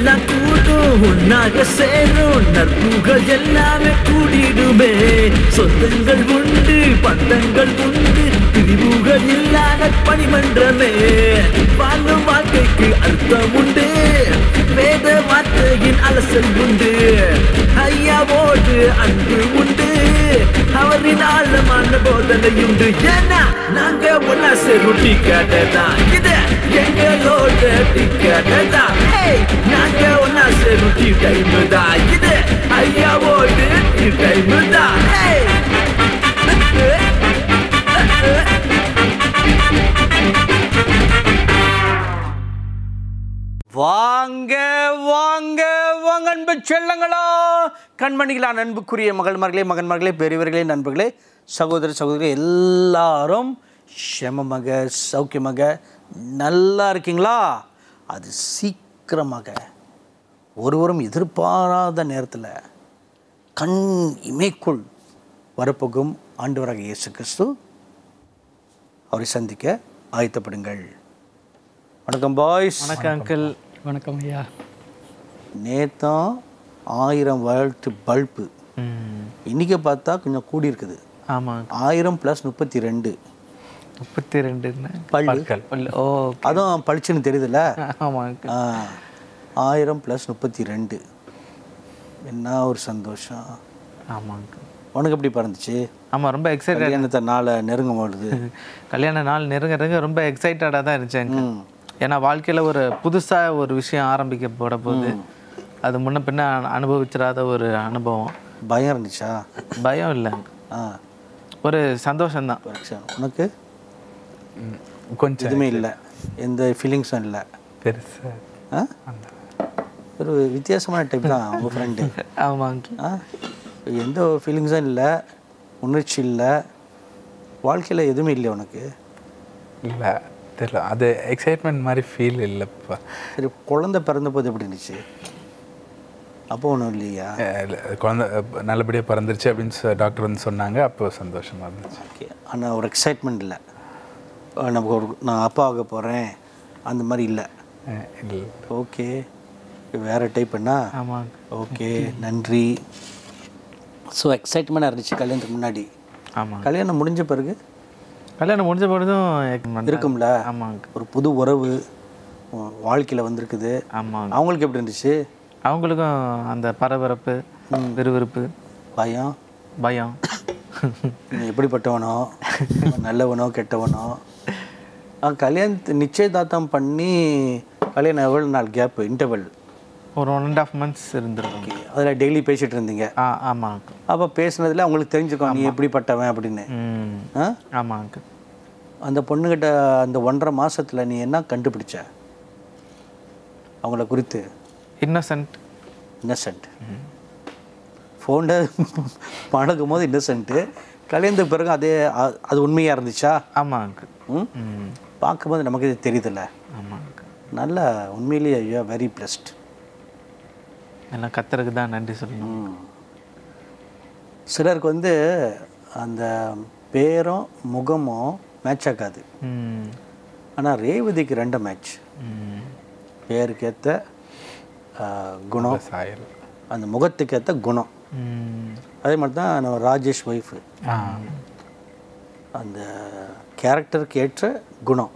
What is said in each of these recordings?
எல்லாம் கூடும் ஒன்னாக சேரும் நற்புகள் எல்லாமே கூடிடுமே சொந்தங்கள் உண்டு பந்தங்கள் உண்டு பிரிவுகள் இல்லாத பணிமன்றமே வாழும் வாழ்க்கைக்கு அர்த்தம் உண்டு வேத வார்த்தையின் அலசல் உண்டு ஐயாவோடு அன்பு உண்டு அவரின் ஆழமான போதனையுண்டு ஏன்னா நாங்க ஒன்னா செருட்டி கேட்டதா இது எங்களோட டிக்கெட்டதா நாங்க ஒன்னா செருட்டி டைம் தான் இது ஐயாவோடு டைம் தான் வாங்க வாங்க வாங்க அன்பு செல்லங்களா கண்மணிகளா அன்புக்குரிய மகள்மார்களே மகன்மார்களே பெரியவர்களே நண்பர்களே சகோதர சகோதரி எல்லாரும் க்ஷமமாக சௌக்கியமாக நல்லா இருக்கீங்களா அது சீக்கிரமாக ஒருவரும் எதிர்பாராத நேரத்தில் கண் இமைக்குள் வரப்போகும் ஆண்டவராக இயேசு கிறிஸ்து அவரை சந்திக்க ஆயத்தப்படுங்கள் வணக்கம் பாய்ஸ் வணக்கம் அங்கிள் வணக்கம் ஐயா நேத்தான் ஆயிரம் வால்ட் பல்பு இன்னைக்கு பார்த்தா கொஞ்சம் கூடி இருக்குது ஆமாம் ஆயிரம் ப்ளஸ் முப்பத்தி ரெண்டு முப்பத்தி ரெண்டுன்னு பல்லு ஓ அதுவும் பளிச்சுன்னு தெரியுதுல்ல ஆமாம் அங்கிள் ஆ, ஆயிரம் ப்ளஸ் முப்பத்தி ரெண்டு என்ன ஒரு சந்தோஷம் ஆமாம் அங்கிள் உனக்கு எப்படி பறந்துச்சு ஆமாம் ரொம்ப எக்ஸைட்டட் கல்யாணத்தை நாளை நெருங்கும் பொழுது கல்யாண நாள் நெருங்க நெருங்க ரொம்ப எக்ஸைட்டடாக தான் இருந்துச்சு அங்கிள் ஏன்னா வாழ்க்கையில் ஒரு புதுசாக ஒரு விஷயம் ஆரம்பிக்க போட போகுது அது முன்ன பின்ன அனு- அனுபவிச்சிராத ஒரு அனுபவம் பயம் இருந்துச்சா பயம் இல்லை ஆ ஒரு சந்தோஷம்தான் பரீட்சை. உனக்கு கொஞ்சம் எதுவுமே இல்லை எந்த ஃபீலிங்ஸும் இல்லை பெருசா ஆ ஒரு வித்தியாசமான டைப் தான் உங்கள் ஃப்ரெண்டு ஆமாம் அங்கிள் ஆ எந்த ஃபீலிங்ஸும் இல்லை உணர்ச்சி இல்லை வாழ்க்கையில் எதுவுமே இல்லை உனக்கு இல்ல தெரியல அது எக்ஸைட்மெண்ட் மாதிரி ஃபீல் இல்லைப்பா சரி குழந்தை பிறந்தபோது எப்படி இருந்துச்சு அப்போ ஒன்றும் இல்லையா அஹ் இல்ல, குழந்தை அஹ் நல்லபடியா பிறந்துருச்சு அப்படின்னு சொ- டாக்டர் வந்து சொன்னாங்க அப்போ சந்தோஷமா இருந்துச்சு ஓகே ஆனால் ஒரு எக்ஸைட்மெண்ட் இல்லை ஆ, நமக்கு ஒரு நான் அப்பா ஆக போகிறேன் அந்த மாதிரி இல்லை அஹ் இல்ல ஓகே வேறு டைப்னா ஆமாம் ஓகே நன்றி ஸோ எக்ஸைட்மெண்ட்டாக இருந்துச்சு கல்யாணத்துக்கு முன்னாடி ஆமாம் கல்யாணம் முடிஞ்ச பிறகு கல்யாணம் முடிஞ்ச பொழுதும் இருக்கும்ல ஆமாம் அங்கிள் ஒரு புது உறவு வாழ்க்கையில் வந்திருக்குது ஆமாம் அவங்களுக்கு எப்படி இருந்துச்சு அவங்களுக்கும் அந்த பரபரப்பு விறுவிறுப்பு பயம் பயம் நீ எப்படிப்பட்டவனோ நல்லவனோ கெட்டவனோ ஆ, கல்யாணத்து நிச்சயதார்த்தம் பண்ணி கல்யாணம் எவ்வளோ நாள் கேப் இன்டர்வல் ஒரு ஒன் அண்ட் ஆஃப் மந்த்ஸ் இருந்திருக்கும் அதில் டெய்லி பேசிகிட்டு இருந்தீங்க ஆ ஆமாம் அங்கிள் அப்போ பேசுனதுல அவங்களுக்கு தெரிஞ்சுக்கும் நீ எப்படிப்பட்டவன் அப்படின்னு ம் ஆ? ஆமாம் அங்கிள் அந்த பொண்ணுகிட்ட அந்த ஒன்றரை மாசத்துல நீ என்ன கண்டுபிடிச்ச அவங்கள குறித்து இன்னசென்ட் இன்னசென்ட் ஃபோனில் பழகும் போது இன்னசென்ட்டு கல்யாணத்துக்கு பிறகு அதே அ- அது உண்மையாக இருந்துச்சா ஆமாம் அங்கிள் ம் ம் பார்க்கும்போது நமக்கு இது தெரியுதுல்ல ஆமாம் அங்கிள் நல்ல உண்மையிலேயே ஐயோ வெரி பிளஸ்ட் எல்லாம் கத்தருக்கு தான் நன்றி சொல்லணும் சிலருக்கு வந்து அந்த பேரும் முகமும் மேட்ச் ஆகாது ம் ஆனால் ரேவதிக்கு ரெண்டு மேட்ச் ம் பேருக்கேற்ற ஆ, குணம் சாயல் அந்த முகத்துக்கேற்ற குணம் ம் அதே மாதிரி தான் நம்ம ராஜேஷ் ஒய்ஃபு ஆ அந்த கேரக்டருக்கு ஏற்ற குணம்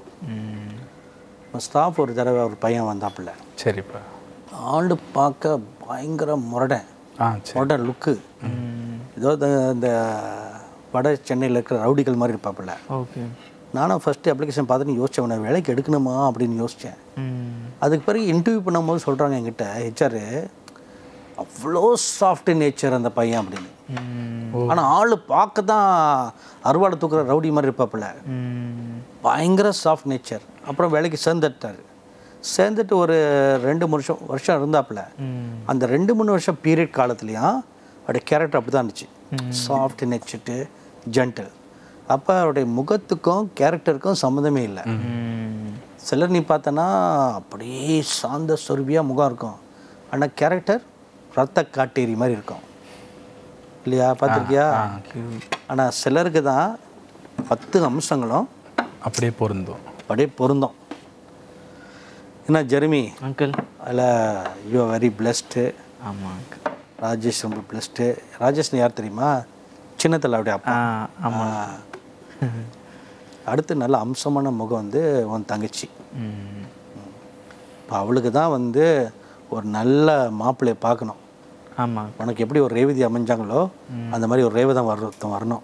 ம் ஸ்டாஃப் ஒரு தடவை ஒரு பையன் வந்தாப்புல சரிப்பா ஆண்டு பார்க்க பயங்கர முரடன் ஆ சரி முரடன் லுக்கு ஏதோ இந்த- இந்த வட சென்னையில் இருக்கிற ரவுடிகள் மாதிரி இருப்பாப்புல ஓகே நானும் ஃபஸ்ட்டு அப்ளிகேஷன் பார்த்துட்டு யோசித்தேன் உன்னை வேலைக்கு எடுக்கணுமா அப்படின்னு யோசித்தேன் ம் அதுக்கு பிறகு இன்டர்வியூ பண்ணும்போது சொல்கிறாங்க என்கிட்ட ஹெச்ஆர் அவ்வளோ சாஃப்ட் நேச்சர் அந்த பையன் அப்படின்னு ம் ஆனால் ஆள் பார்க்க தான் அருவாளை தூக்குற ரவுடி மாதிரி இருப்பாப்புல ம் பயங்கர சாஃப்ட் நேச்சர் அப்புறம் வேலைக்கு சேர்ந்துட்டார் சேர்ந்துட்டு ஒரு ரெண்டு வருஷம் வருஷம் இருந்தாப்புல ம் அந்த ரெண்டு மூணு வருஷம் பீரியட் காலத்துலேயும் அவருடைய கேரக்டர் அப்படி தான் இருந்துச்சு சாஃப்ட் நெச்சிட்டு ஜென்டில் அப்போ அவருடைய முகத்துக்கும் கேரக்டருக்கும் சம்மந்தமே இல்லை ம் சிலர் நீ பார்த்தனா அப்படியே சாந்த சொருபியாக முகம் இருக்கும் ஆனால் கேரக்டர் ரத்த காட்டேரி மாதிரி இருக்கும் இல்லையா பார்த்துருக்கியா ஆனால் சிலருக்கு தான் பத்து அம்சங்களும் அப்படியே பொருந்தும் அப்படியே பொருந்தும் என்ன ஜெர்மி அங்கிள் அதில் யூ வெரி பிளெஸ்டு ஆமாங்க ராஜேஷ் ரொம்ப பிளெஸ்டு ராஜேஷ்னு யார் தெரியுமா சின்னத்தில் அப்படியே அப்பா ஆ ஆமாம் ஆ. அடுத்து நல்ல அம்சமான முகம் வந்து உன் தங்கச்சி ம் இப்போ அவளுக்கு தான் வந்து ஒரு நல்ல மாப்பிள்ளையை பார்க்கணும் ஆமாங்க உனக்கு எப்படி ஒரு ரேவதி அமைஞ்சாங்களோ அந்த மாதிரி ஒரு ரேவதம் வர ஒருத்தன் வரணும்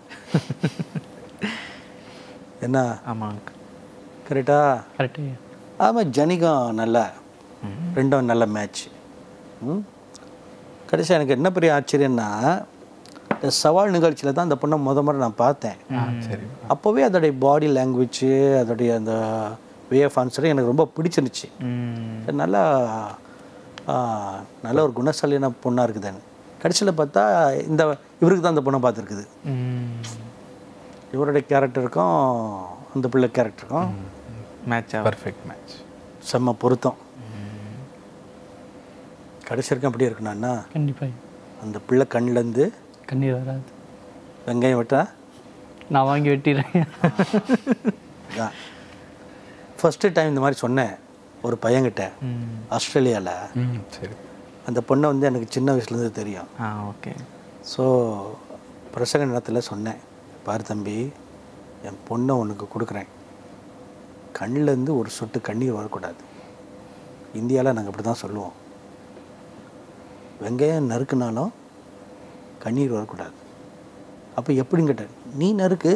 என்ன ஆமாங்க கரெக்டா கரெக்டு ஆமாம் ஜனிகம் நல்ல ரெண்டும் நல்ல மேட்ச் ம் கடைசி எனக்கு என்ன பெரிய ஆச்சரியம்னா இந்த சவால் நிகழ்ச்சியில் தான் அந்த பொண்ணை முத முறை நான் பார்த்தேன் சரி அப்போவே அதோடைய பாடி லாங்குவேஜ் அதோடைய அந்த வே ஆஃப் ஆன்சரும் எனக்கு ரொம்ப பிடிச்சிருந்துச்சு ம் நல்லா ஆ, நல்ல ஒரு குணசாலியான பொண்ணாக இருக்குதுன்னு கடைசியில் பார்த்தா இந்த இவருக்கு தான் அந்த பொண்ணை பார்த்துருக்குது ம் இவருடைய கேரக்டருக்கும் அந்த பிள்ளை கேரக்டருக்கும் மேட்ச் ஆகும் பர்ஃபெக்ட் மேட்ச் செம்ம பொருத்தம் கடைசி வரைக்கும் அப்படி இருக்குண்ணா கண்டிப்பாக அந்த பிள்ளை கண்ணிலேருந்து கண்ணீர் வராது வெங்காயம் விட்டா நான் வாங்கி வெட்டிடுறேன் தான் ஃபஸ்ட்டு டைம் இந்த மாதிரி சொன்னேன் ஒரு பையன்கிட்ட ம் ஆஸ்திரேலியாவில் ம் சரி அந்த பொண்ணை வந்து எனக்கு சின்ன வயசுலேருந்து தெரியும் ஆ ஓகே ஸோ பிரசங்க நேரத்தில் சொன்னேன் பாரு தம்பி என் பொண்ணை உனக்கு கொடுக்குறேன் கண்ணிலேருந்து ஒரு சொட்டு கண்ணீர் வரக்கூடாது இந்தியாவில் நாங்கள் அப்படி தான் சொல்லுவோம் வெங்காயம் நறுக்குனாலும் கண்ணீர் வரக்கூடாது அப்போ எப்படின்னு கேட்டேன் நீ நறுக்கு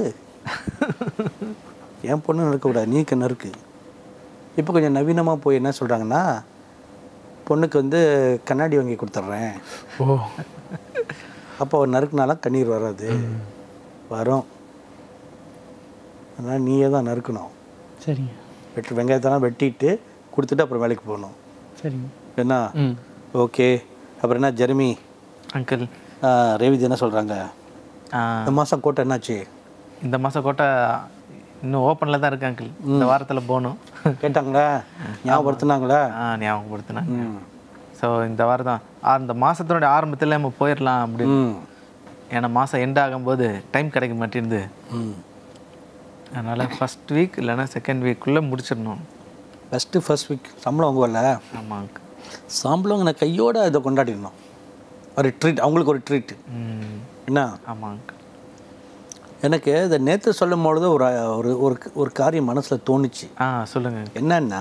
என் பொண்ணு நறுக்கக்கூடாது நீ க- நறுக்கு இப்போ கொஞ்சம் நவீனமாக போய் என்ன சொல்கிறாங்கன்னா பொண்ணுக்கு வந்து கண்ணாடி வாங்கி கொடுத்துட்றேன் ஓ அப்போ அவர் நறுக்குனாலும் கண்ணீர் வராது வரும் அதனால் நீயே தான் நறுக்கணும் சரிங்க வெட்டு வெங்காயத்தெல்லாம் வெட்டிட்டு கொடுத்துட்டு அப்புறம் வேலைக்கு போகணும் சரிங்க என்ன ம் ஓகே அப்புறம் என்ன ஜெர்மி அங்கிள் ஆ, ரேவதி என்ன சொல்கிறாங்க ஆ, இந்த மாதம் கோட்டை என்னாச்சு இந்த மாதம் கோட்டை இன்னும் ஓப்பனில் தான் இருக்கு அங்கிள் இந்த வாரத்தில் போகணும் கேட்டாங்களா ஞாபகப்படுத்துனாங்களா ஆ ஞாபகப்படுத்தினேன் ம் ஸோ இந்த வாரம் தான் ஆ, இந்த மாதத்தினுடைய ஆரம்பத்தில் நம்ம போயிடலாம் அப்படின்னு ம் ஏன்னா மாதம் எண்ட் ஆகும்போது டைம் கிடைக்க மாட்டேங்குது ம் அதனால் ஃபஸ்ட் வீக் இல்லைன்னா செகண்ட் வீக்குள்ளே முடிச்சிடணும் ஃபஸ்ட்டு ஃபர்ஸ்ட் வீக் சம்பளம் வாங்குவல ஆமாங்க சம்பளம் நான் கையோட இதை கொண்டாடிடணும் ஒரு ட்ரீட் அவங்களுக்கு ஒரு ட்ரீட் ம் என்ன ஆமாங்க எனக்கு இதை நேற்று சொல்லும் பொழுது ஒரு ஒரு ஒரு ஒரு காரியம் மனசில் தோணுச்சு ஆ சொல்லுங்கள் என்னன்னா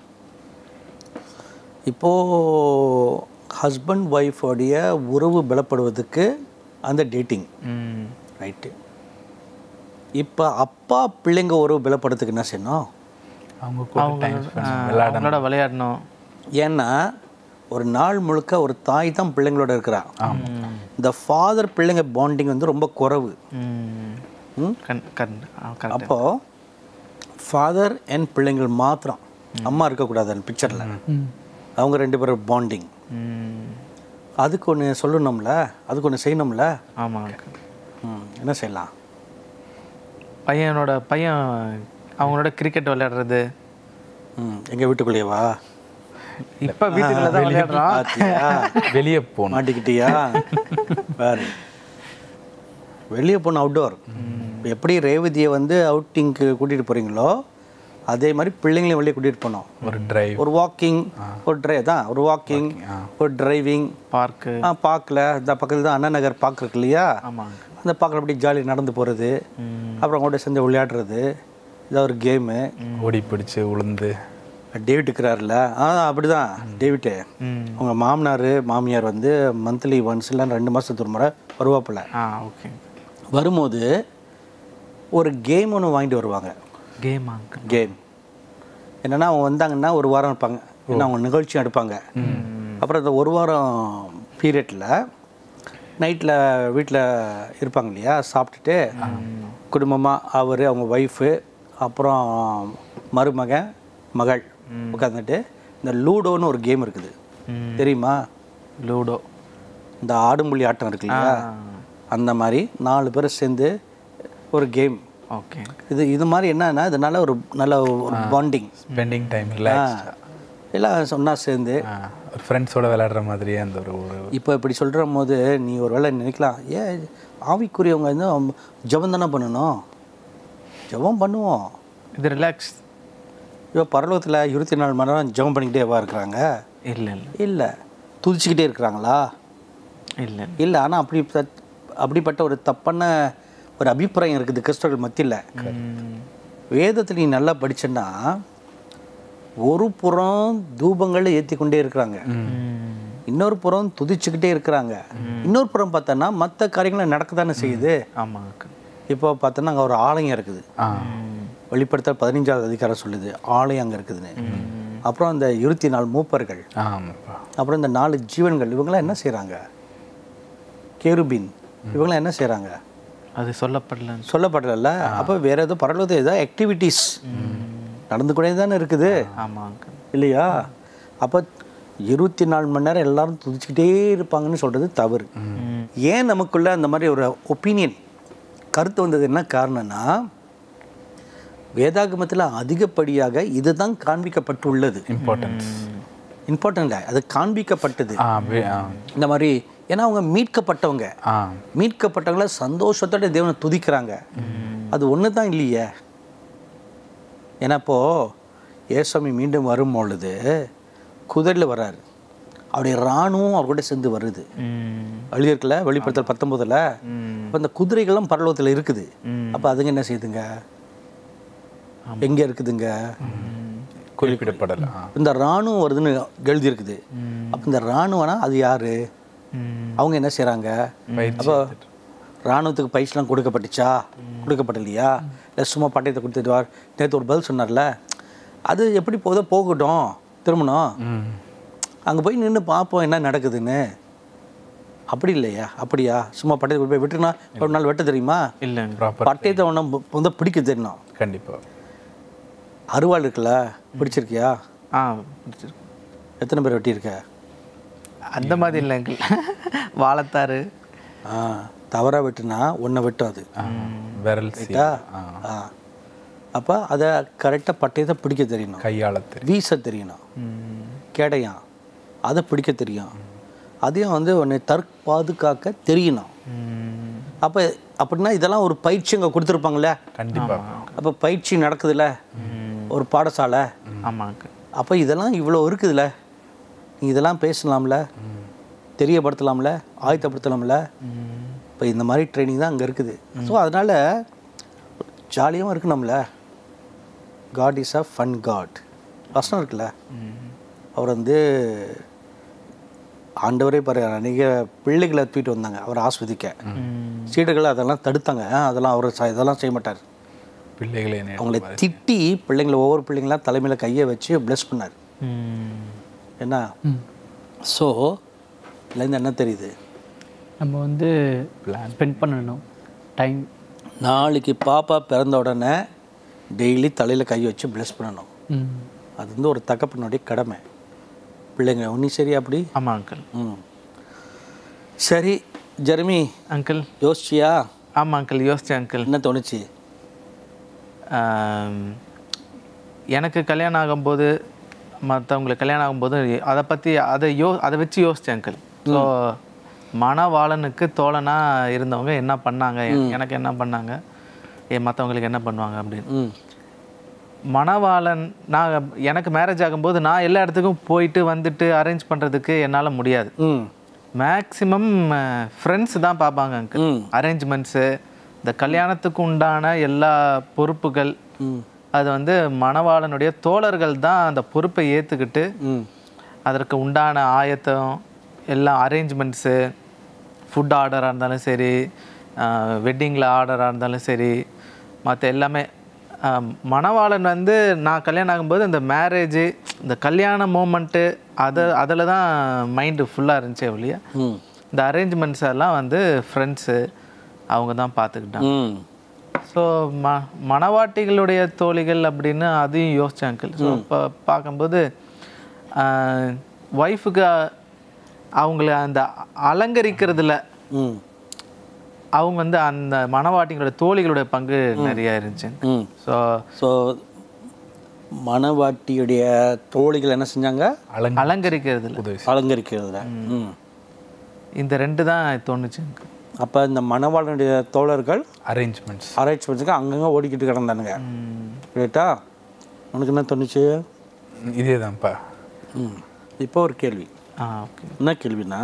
இப்போது ஹஸ்பண்ட் ஒய்ஃபோடைய உறவு பலப்படுவதுக்கு அந்த டேட்டிங் ம் ரைட்டு இப்போ அப்பா பிள்ளைங்க உறவு பலப்படுறதுக்கு என்ன செய்யணும் அவங்க கூட டைம் ஸ்பெண்ட் அவங்களோட விளையாடணும் ஏன்னா ஒரு நாள் முழுக்க ஒரு தாய் தான் பிள்ளைங்களோட இருக்கிறா இந்த ஃபாதர் பிள்ளைங்க பாண்டிங் வந்து ரொம்ப குறைவு ம் ம்? கண் கண் ஆ கரெக்ட் அப்போது ஃபாதர் அண்ட் பிள்ளைங்கள் மாத்திரம் அம்மா இருக்கக்கூடாது அந்த பிக்சரில் ம் அவங்க ரெண்டு பேரும் பாண்டிங் ம் அதுக்கு ஒன்று சொல்லணும்ல அதுக்கு ஒன்று செய்யணும்ல ஆமாங்க ம், என்ன செய்யலாம் பையனோட பையன் அவங்களோட கிரிக்கெட் விளையாடுறது ம் எங்கள் வீட்டுக்குள்ளேயேவா இப்போ வீட்டுக்குள்ள தான் விளையாடுறான் பாத்தியா வெளியே போகணும் மாட்டிக்கிட்டியா வேறு வெளியே போகணும் அவுட்டோர் எப்படி ரேவதியை வந்து அவுட்டிங்க்கு கூட்டிகிட்டு போகிறீங்களோ அதே மாதிரி பிள்ளைங்களையும் வெளியே கூட்டிகிட்டு போகணும் ஒரு டிரைவ் ஒரு வாக்கிங் ஒரு ட்ரை தான் ஒரு வாக்கிங் ஒரு டிரைவிங் பார்க்கு ஆ பார்க்கில் இந்த பக்கத்தில் தான் அண்ணா நகர் பார்க் இருக்கு இல்லையா ஆமாங்க அந்த பார்க்கில் அப்படி ஜாலியாக நடந்து போகிறது ம் அப்புறம் கூட சேர்ந்து விளையாடுறது இதாக ஒரு கேமு ஓடி பிடிச்சு உளுந்து டேவிட் இருக்கிறாருல்ல ஆ அப்படிதான் டேவிட்டு ம் அவங்க மாமனார் மாமியார் வந்து மந்த்லி ஒன்ஸ் இல்லை ரெண்டு மாதத்துக்கு ஒரு முறை வருவாப்புல ஆ ஓகே வரும்போது ஒரு கேம் ஒன்று வாங்கிட்டு வருவாங்க கேமாங்க கேம் என்னென்னா அவங்க வந்தாங்கன்னா ஒரு வாரம் இருப்பாங்க ஏன்னா அவங்க நிகழ்ச்சியும் எடுப்பாங்க அப்புறம் அந்த ஒரு வாரம் பீரியடில் நைட்டில் வீட்டில் இருப்பாங்க இல்லையா சாப்பிட்டுட்டு குடும்பமாக அவர் அவங்க ஒய்ஃபு அப்புறம் மருமகன் மகள் உட்காந்துட்டு இந்த லூடோன்னு ஒரு கேம் இருக்குது ம். தெரியுமா லூடோ இந்த ஆடும்புலி ஆட்டம் இருக்கு இல்லையா அந்த மாதிரி நாலு பேர் சேர்ந்து ஒரு கேம் ஓகே இது இது மாதிரி என்னன்னா இதனால ஒரு நல்ல ஒரு பாண்டிங் ஸ்பெண்டிங் டைம் ரிலாக்ஸ் எல்லாம் ஒன்றா சேர்ந்து ஒரு ஃப்ரெண்ட்ஸோட விளையாடுற மாதிரியே அந்த ஒரு ஒரு இப்போ இப்படி சொல்கிற போது நீ ஒரு வேளை நினைக்கலாம் ஏன் ஆவிக்குரியவங்க வந்து ஜெபம் தானே பண்ணணும் ஜெபம் பண்ணுவோம் இது ரிலாக்ஸ் இப்போ பரலோகத்தில் இருபத்தி நாலு மணி நேரம் ஜெபம் பண்ணிக்கிட்டேவா இருக்கிறாங்க இல்லை இல்லை இல்லை துதிச்சுக்கிட்டே இருக்கிறாங்களா இல்லை இல்லை ஆனால் அப்படி தத்- அப்படிப்பட்ட ஒரு தப்பான ஒரு அபிப்பிராயம் இருக்குது கிறிஸ்தவர்கள் மத்தியில் வேதத்தில் நீ நல்லா படிச்சேன்னா ஒரு புறம் தூபங்களை ஏற்றி கொண்டே இருக்கிறாங்க இன்னொரு புறம் துதிச்சுக்கிட்டே இருக்கிறாங்க இன்னொரு புறம் பார்த்தோன்னா மற்ற காரியங்களும் நடக்க தானே செய்யுது ஆமாம் அங்கிள் இப்போ பார்த்தோன்னா அங்கே ஒரு ஆலயம் இருக்குது ஆ வெளிப்படுத்தல் பதினஞ்சாவது அதிகாரம் சொல்லுது ஆலயம் அங்கே இருக்குதுன்னு அப்புறம் அந்த இருபத்தி நாலு மூப்பர்கள் ஆமாப்பா அப்புறம் இந்த நாலு ஜீவன்கள் இவங்களாம் என்ன செய்கிறாங்க கேருபின் இவங்களாம் என்ன செய்கிறாங்க அது சொல்லப்படலன்னு சொல்லப்படல அப்போ வேற ஏதோ பரலோகத்தில் ஏதோ ஆக்டிவிட்டீஸ் நடந்து கொண்டே தானே இருக்குது ஆமாம் அங்கிள் இல்லையா அப்போ இருபத்தி நாலு மணி நேரம் எல்லாரும் துதிச்சுக்கிட்டே இருப்பாங்கன்னு சொல்கிறது தவறு ஏன் நமக்குள்ள அந்த மாதிரி ஒரு ஒப்பீனியன் கருத்து வந்தது என்ன காரணம்னா வேதாகமத்தில் அதிகப்படியாக இதுதான் காண்பிக்கப்பட்டுள்ளது இம்பார்ட்டன்ஸ் இம்பார்ட்டன்ட் இல்லை அது காண்பிக்கப்பட்டது ஆ வே ஆ இந்த மாதிரி ஏன்னா அவங்க மீட்கப்பட்டவங்க ஆ மீட்கப்பட்டவங்கள சந்தோஷத்தோட தேவனை துதிக்கிறாங்க அது ஒன்று தான் இல்லையே ஏன்னா இப்போது ஏசாமி மீண்டும் வரும் பொழுது குதிரையில் வராரு அவருடைய இராணுவம் அவர் கூட சேர்ந்து வருது எழுதியிருக்குல்ல வெளிப்படுத்தல் பத்தொம்போதில் அப்போ இந்த குதிரைகள்லாம் பரலோகத்தில் இருக்குது அப்போ அதுங்க என்ன செய்யுதுங்க எங்கே இருக்குதுங்க குறிப்பிடப்படல ஆ இந்த இராணுவம் வருதுன்னு எழுதியிருக்குது அப்போ இந்த இராணுவம்னா அது யாரு அவங்க என்ன செய்கிறாங்க அப்போ இராணுவத்துக்கு பயிற்சிலாம் கொடுக்கப்பட்டுச்சா கொடுக்கப்படலையா இல்லை சும்மா பட்டயத்தை கொடுத்துட்டு வார் நேற்று ஒரு பதில் சொன்னார்ல அது எப்படி போதோ போகட்டும் திரும்பணும் ம் அங்கே போய் நின்று பார்ப்போம் என்ன நடக்குதுன்னு அப்படி இல்லையா அப்படியா சும்மா பட்டயத்தை கொண்டு போய் விட்டுனா ஒரு நாள் வெட்ட தெரியுமா இல்லைங்க ப்ராப்பர் பட்டயத்தை ஒன்றும் வந்து பிடிக்க தெரியணும் கண்டிப்பா அருவாள் இருக்குல்ல பிடிச்சிருக்கியா ஆ பிடிச்சிருக்கு எத்தனை பேர் வெட்டியிருக்க அந்த மாதிரி இல்லை அங்கிள் வாழைத்தாரு ஆ தவறாக வெட்டுனா ஒன்றை வெட்டும் அது விரல் ரைட்டா ஆ ஆ அப்போ அதை கரெக்டாக பட்டயத்தை பிடிக்க தெரியணும் கையாள தெரியும் வீச தெரியணும் கேடையான் அதை பிடிக்க தெரியும் அதையும் வந்து உன்னை தற்பாதுகாக்க தெரியணும் அப்போ அப்படின்னா இதெல்லாம் ஒரு பயிற்சி அங்கே கொடுத்துருப்பாங்களே கண்டிப்பா அப்போ பயிற்சி நடக்குதுல்ல ஒரு பாடசாலை ஆமாம் அங்கிள் அப்போ இதெல்லாம் இவ்வளோ இருக்குதுல்ல நீ இதெல்லாம் பேசலாம்ல தெரியப்படுத்தலாம்ல ஆயத்தப்படுத்தலாம்ல இப்போ இந்த மாதிரி ட்ரைனிங் தான் அங்கே இருக்குது ஸோ அதனால் ஜாலியாகவும் இருக்கணும்ல God is a fun God வசனம் இருக்குல்ல அவர் வந்து ஆண்டவரே பாரு அநேக பிள்ளைகளை தூக்கிட்டு வந்தாங்க அவர் ஆஸ்வதிக்க சீடர்கள் அதெல்லாம் தடுத்தாங்க "ஆ, அதெல்லாம் அவர் ச- இதெல்லாம் செய்ய மாட்டார் பிள்ளைகளே நேற்று அவங்கள திட்டி பிள்ளைங்களை ஒவ்வொரு பிள்ளைங்களாம் தலைமையில் கையை வச்சு ப்ளஸ் பண்ணார் என்ன ஸோ இதுலேருந்து என்ன தெரியுது நம்ம வந்து ஸ்பெண்ட் பண்ணணும் டைம் நாளைக்கு பாப்பா பிறந்த உடனே டெய்லி தலையில் கை வச்சு ப்ளஸ் பண்ணணும் அது வந்து ஒரு தகப்பனுடைய கடமை பிள்ளைங்க ஒன்றும் சரி அப்படி ஆமாம் அங்கிள் ம் சரி ஜெர்மி அங்கிள் யோசிச்சியா ஆமாம் அங்கிள் யோசிச்சேன் அங்கிள் என்ன தோணுச்சு ஆம், எனக்கு கல்யாணம் ஆகும்போது மற்றவங்களுக்கு கல்யாணம் ஆகும்போது அதை பற்றி அதை யோ அதை வச்சு யோசித்தேன் அங்கிள் ஸோ மணவாளனுக்கு தோழனாக இருந்தவங்க என்ன பண்ணாங்க எனக்கு என்ன பண்ணாங்க ஏ மற்றவங்களுக்கு என்ன பண்ணுவாங்க அப்படின்னு ம் மணவாளன் நான் எனக்கு மேரேஜ் ஆகும்போது நான் எல்லா இடத்துக்கும் போயிட்டு வந்துட்டு அரேஞ்ச் பண்ணுறதுக்கு என்னால் முடியாது ம் மேக்ஸிமம் ஃப்ரெண்ட்ஸ் தான் பார்ப்பாங்க அங்கிள் ம். அரேஞ்ச்மெண்ட்ஸு இந்த கல்யாணத்துக்கு உண்டான எல்லா பொறுப்புகள் ம் அது வந்து மணவாளனுடைய தோழர்கள் தான் அந்த பொறுப்பை ஏற்றுக்கிட்டு ம் அதற்கு உண்டான ஆயத்தம் எல்லா அரேஞ்ச்மெண்ட்ஸு ஃபுட் ஆர்டராக இருந்தாலும் சரி வெட்டிங்கில் ஆர்டராக இருந்தாலும் சரி மற்ற எல்லாமே ஆஹ், மணவாளன் வந்து நான் கல்யாணம் ஆகும்போது இந்த மேரேஜு இந்த கல்யாண மூமெண்ட்டு அதை அதில் தான் மைண்டு ஃபுல்லாக இருந்துச்சே ஒழிய ம் இந்த அரேஞ்ச்மெண்ட்ஸ் எல்லாம் வந்து ஃப்ரெண்ட்ஸு அவங்க தான் பார்த்துக்கிட்டாங்க ம் ஸோ ம மணவாட்டிகளுடைய தோழிகள் அப்படின்னு அதையும் யோசிச்சேன் அங்கிள் ஸோ இப்போ பார்க்கும்போது ஒய்ஃபுக்கு அவங்கள அந்த அலங்கரிக்கிறதுல ம் அவங்க வந்து அந்த மணவாட்டிகளோட தோழிகளோட பங்கு நிறைய இருந்துச்சு ம் ஸோ ஸோ மணவாட்டியுடைய தோழிகள் என்ன செஞ்சாங்க அலங்க அலங்கரிக்கிறதுல உதவி அலங்கரிக்கிறதுல ம் இந்த ரெண்டு தான் தோணுச்சு எனக்கு அப்போ இந்த மணவாளனுடைய தோழர்கள் அரேஞ்ச்மெண்ட்ஸ் ஆராய்ச்சி அங்கங்கே ஓடிக்கிட்டு கிடந்தானுங்க ரைட்டா உனக்கு என்ன தோணுச்சு இதே தான்ப்பா ம் இப்போ ஒரு கேள்வி ஆ ஓகே என்ன கேள்வினா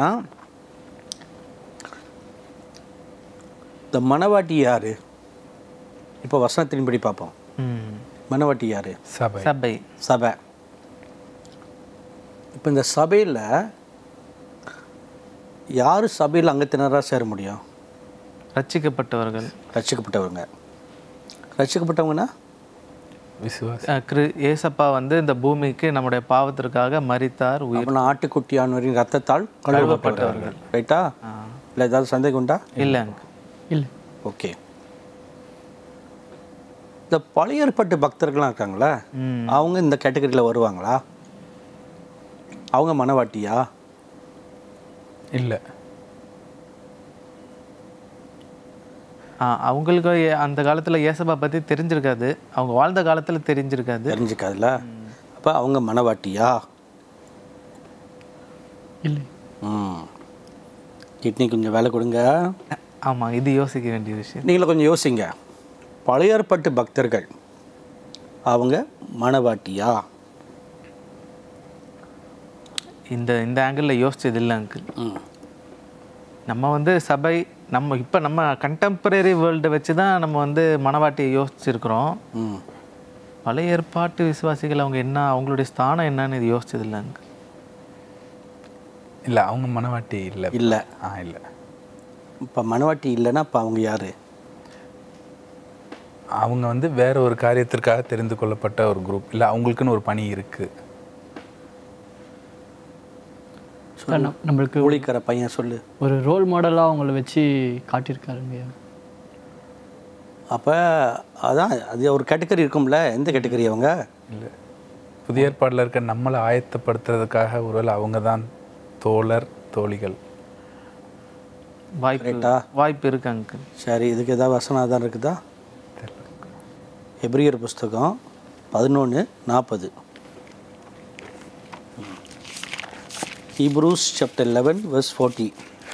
இந்த மணவாட்டி யாரு இப்போ வசனத்தின்படி பார்ப்போம் ம் மணவாட்டி யாரு சபை சபை சபை இப்போ இந்த சபையில் யார் சபையில் அங்கத்தினராக சேர முடியும் ரட்சிக்கப்பட்டவர்கள் ரட்சிக்கப்பட்டவங்க ரட்சிக்கப்பட்டவங்கன்னா விசுவாசி அஹ், கிரு ஏசப்பா வந்து இந்த பூமிக்கு நம்முடைய பாவத்திற்காக மரித்தார் உயிர் அப்போ ஆட்டுக்குட்டியானவரின் ரத்தத்தால் கழுவப்பட்டவர்கள் ரைட்டா இல்லை ஏதாவது சந்தேகம் உண்டா இல்லை அங்கு இல்லை ஓகே இந்த பழைய ஏற்பாட்டு பக்தர்கள்லாம் இருக்காங்களே ம் அவங்க இந்த கேட்டகரியில் வருவாங்களா அவங்க மனவாட்டியா இல்லை ஆ, அவங்களுக்கு ஏ- அந்த காலத்தில் ஏசப்பா பற்றி தெரிஞ்சிருக்காது அவங்க வாழ்ந்த காலத்தில் தெரிஞ்சிருக்காது தெரிஞ்சுக்காதுல அப்போ அவங்க மனவாட்டியா இல்லை ம் கிட்னி கொஞ்சம் வேலை கொடுங்க ஆமாம் இது யோசிக்க வேண்டிய விஷயம் நீங்களும் கொஞ்சம் யோசிங்க பழைய ஏற்பாட்டு பக்தர்கள் அவங்க மனவாட்டியா இந்த இந்த ஆங்கிளில் யோசிச்சது இல்லை அங்கிள் ம் நம்ம வந்து சபை நம்ம இப்போ நம்ம கண்டெம்பரரி வேர்ல்டை வச்சு தான் நம்ம வந்து மனவாட்டியை யோசிச்சிருக்கிறோம் ம் பழைய ஏற்பாட்டு விசுவாசிகள் அவங்க என்ன அவங்களுடைய ஸ்தானம் என்னன்னு இது யோசிச்சது இல்லை அங்கு இல்லை அவங்க மனவாட்டி இல்லை இல்லை ஆ இல்லை இப்போ மனவாட்டி இல்லைன்னா இப்போ அவங்க யார் அவங்க வந்து வேற ஒரு காரியத்திற்காக தெரிந்து கொள்ளப்பட்ட ஒரு குரூப் இல்லை அவங்களுக்குன்னு ஒரு பணி இருக்கு சார் நம்- நம்மளுக்கு ஊழிக்கிற பையன் சொல்லு ஒரு ரோல் மாடலாக அவங்கள வச்சு காட்டியிருக்காருங்க அப்போ அதான் அது ஒரு கேட்டகரி இருக்கும்ல எந்த கேட்டகரி அவங்க இல்லை புதிய ஏற்பாடில் இருக்க நம்மளை ஆயத்தப்படுத்துறதுக்காக ஒருவேளை அவங்க தான் தோழர் தோழிகள் வாய்ப்பு Correct-ஆ? வாய்ப்பு இருக்கு அங்கு சரி இதுக்கு ஏதாவது வசனாதான் இருக்குதா எப்ரியர் புஸ்தகம் பதினொன்று நாற்பது Hebrews chapter eleven verse forty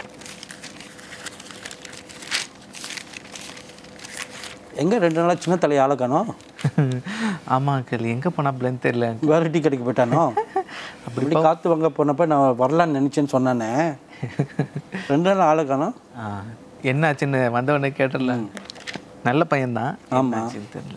எங்கே ரெண்டு நாளாக சின்ன தலையை ஆள காணோம் ஆமாம் அங்கிள் எங்கே போனாப்லன்னு தெரியல வேற டீ கடைக்கு போயிட்டானோ அப்படி காற்று வாங்க போனப்ப நான் வரலான்னு நினச்சேன்னு சொன்னானே ரெண்டு நாள் ஆளை காணோம் ஆ, என்னாச்சுன்னு வந்தவொடனே கேட்டல நல்ல பையன்தான் என்னாச்சுன்னு தெரியல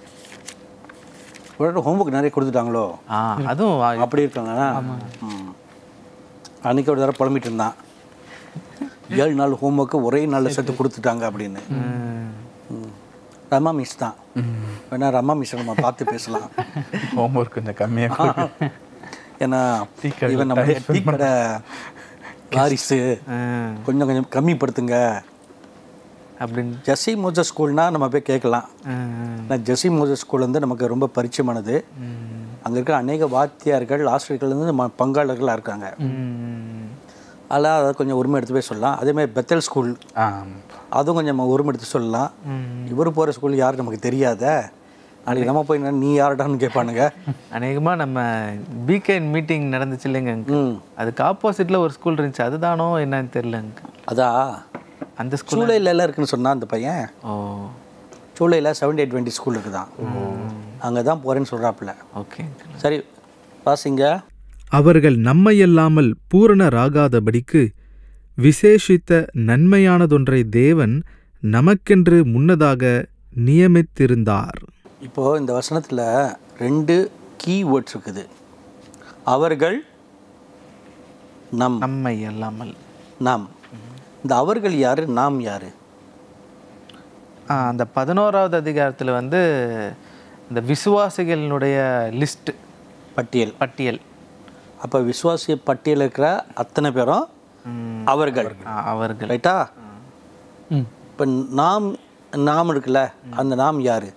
ஒரு ஹோம்ஒர்க் நிறைய கொடுத்துட்டாங்களோ ஆ அதுவும் வா- அப்படி இருக்காங்களா ம். அன்னைக்கு ஒரு தடவை புலம்பிட்டு இருந்தான் ஏழு நாள் ஹோம்ஒர்க்கு ஒரே நாளில் சேர்த்து கொடுத்துட்டாங்க அப்படின்னு ம். ம். ரமா மிஸ் தான் வேணா ரமா மிஸ் நம்ம பார்த்து பேசலாம் ஹோம்ஒர்க் கொஞ்சம் கம்மியாக ஏன்னா டீ கடையில இவன் நம்ம டீ கடை வாரிசு ம். கொஞ்சம் கொஞ்சம் கம்மிப்படுத்துங்க அப்படின்னு ஜெசி மோசஸ் ஸ்கூல்னா நம்ம போய் கேட்கலாம் ம். ஏன்னா ஜெசி மோசஸ் ஸ்கூல் வந்து நமக்கு ரொம்ப பரிச்சயமானது ம். அங்கே இருக்கிற அநேக வாத்தியார்கள் ஆசிரியர்கள் வந்து நம்ம பங்காளர்களாக இருக்காங்க ம். அதில் அதை கொஞ்சம் உரிமை எடுத்து போய் சொல்லலாம் அதேமாதிரி பெத்தல் ஸ்கூல் ஆ அதுவும் கொஞ்சம் நம்ம உரிமை எடுத்து சொல்லலாம் ம். இவர் போகிற ஸ்கூல் யாரும் நமக்கு தெரியாத நாளைக்கு நம்ம போய் நின்னா, நீ யாருடான்னு கேட்பானுங்க அநேகமா நம்ம வீக்கெண்ட் மீட்டிங் நடந்துச்சு இல்லைங்க அங்க ம் அதுக்கு ஆப்போசிட்ல ஒரு ஸ்கூல் இருந்துச்சு அதுதானோ என்னன்னு தெரியல அங்க அதா அந்த ஸ்கூல் சூளையில் எல்லாம் இருக்குன்னு சொன்னான் அந்த பையன் ஓ சூளையில் செவன்டி எயிட் டுவெண்ட்டி ஸ்கூல் இருக்குதான் அங்கே தான் போகிறேன்னு சொல்கிறாப்புல ஓகே சரி வாசிங்க அவர்கள் நம்மையல்லாமல் பூரணராகாதபடிக்கு விசேஷித்த நன்மையானதொன்றை தேவன் நமக்கென்று முன்னதாக நியமித்திருந்தார் இப்போது இந்த வசனத்தில் ரெண்டு கீ வேர்ட்ஸ் இருக்குது அவர்கள் நம் நம்மை அல்லாமல் நாம் இந்த அவர்கள் யாரு நாம் யாரு ஆ, அந்த பதினோராவது அதிகாரத்துல வந்து இந்த விசுவாசிகளினுடைய லிஸ்ட் பட்டியல் பட்டியல் அப்போ விசுவாசிய பட்டியல் இருக்கிற அத்தனை பேரும் ம். அவர்கள் ஆ, அவர்கள் ரைட்டா ம் இப்போ நாம் நாம் இருக்குல்ல அந்த நாம் யாரு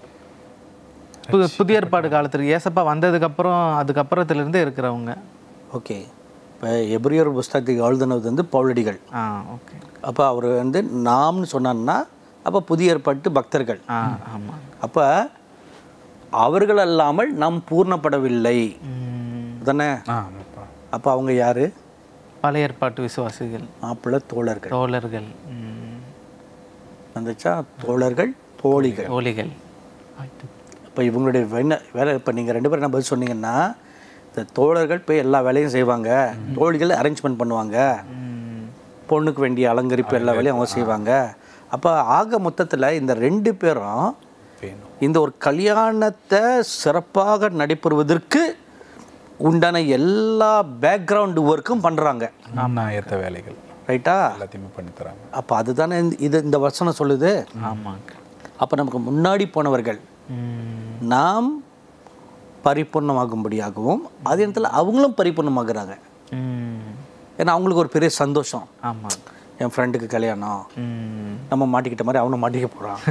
புது புதிய ஏற்பாடு காலத்துக்கு ஏசப்பா வந்ததுக்கு அப்புறம் அதுக்கப்புறத்துல இருந்து இருக்கிறவங்க ஓகே இப்போ எப்ரியர் புஸ்தகத்துக்கு எழுதுனது வந்து பவுலடிகள் ஆ ஓகே அப்போ அவர் வந்து நாம்னு சொன்னான்னா அப்போ புதிய ஏற்பாட்டு பக்தர்கள் ஆ ஆமாம் அப்போ அவர்கள் அல்லாமல் நாம் பூர்ணப்படவில்லை ம். தானே ஆ ஆமாப்பா அப்போ அவங்க யாரு பழைய ஏற்பாட்டு விசுவாசிகள் மாப்பிள்ளை தோழர்கள் தோழர்கள் ம். வந்துச்சா தோழர்கள் தோழிகள் தோழிகள் ஆயிட்டு இப்போ இவங்களுடைய வேலை வேலை இப்போ நீங்கள் ரெண்டு பேரும் என்ன பதில் சொன்னீங்கன்னா இந்த தோழர்கள் போய் எல்லா வேலையும் செய்வாங்க தோழிகள் அரேஞ்ச்மெண்ட் பண்ணுவாங்க பொண்ணுக்கு வேண்டிய அலங்கரிப்பு எல்லா வேலையும் அவங்க செய்வாங்க அப்போ ஆக மொத்தத்தில் இந்த ரெண்டு பேரும் வேணும் இந்த ஒரு கல்யாணத்தை சிறப்பாக நடைபெறுவதற்கு உண்டான எல்லா பேக்ரவுண்டு ஒர்க்கும் பண்ணுறாங்க ஆயத்த வேலைகள் ரைட்டா எல்லாத்தையுமே பண்ணி தராங்க அப்போ அதுதானே இந்த- இது இந்த வசனம் சொல்லுது ஆமாங்க அப்போ நமக்கு முன்னாடி போனவர்கள் ம், நாம் பரிபூர்ணமாகும்படியாகவும் அதே நேரத்தில் அவங்களும் பரிபூர்ணமாகுறாங்க ம், ஏன்னா அவங்களுக்கு ஒரு பெரிய சந்தோஷம் ஆமாங்க என் ஃப்ரெண்டுக்கு கல்யாணம் ம், நம்ம மாட்டிக்கிட்ட மாதிரி அவனும் மாட்டிக்க போகிறான்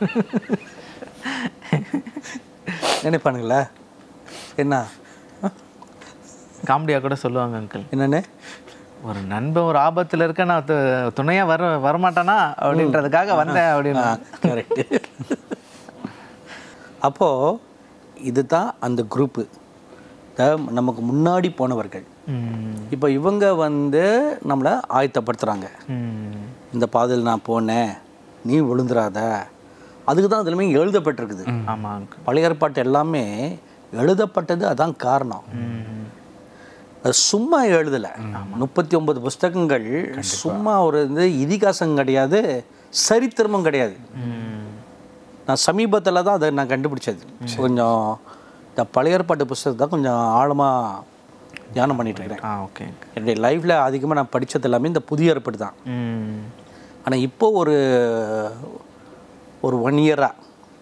நினைப்பானுங்களே என்ன காமெடியாக கூட சொல்லுவாங்க அங்கிள் என்னன்னு ஒரு நண்பன் ஒரு ஆபத்துல இருக்க நான் து- துணையா வர வரமாட்டானா அப்படின்றதுக்காக வந்தேன் அப்படின்னு கரெக்டு அப்போது இதுதான் அந்த குரூப்பு நமக்கு முன்னாடி போனவர்கள் ம், இப்போ இவங்க வந்து நம்மளை ஆயத்தப்படுத்துகிறாங்க ம், இந்த பாதையில் நான் போனேன் நீ விழுந்துராத அதுக்கு தான் அதுலையுமே எழுதப்பட்டிருக்குது ஆமாங்க பழைய ஏற்பாட்டு எல்லாமே எழுதப்பட்டது அதான் காரணம் ம், அது சும்மா எழுதலை முப்பத்தி ஒன்பது புஸ்தகங்கள் சும்மா ஒரு இது இதிகாசம் கிடையாது சரித்திரமும் கிடையாது ம், நான் சமீபத்தில் தான் அதை நான் கண்டுபிடிச்சது கொஞ்சம் இந்த பழைய ஏற்பாட்டு புஸ்தகத்தை தான் கொஞ்சம் ஆழமாக தியானம் பண்ணிட்டு இருக்கிறேன் ஆ ஓகே என்னுடைய லைஃப்பில் அதிகமாக நான் படித்தது எல்லாமே இந்த புதிய ஏற்பாடு தான் ம் ஆனால் இப்போ ஒரு ஒரு ஒன் இயராக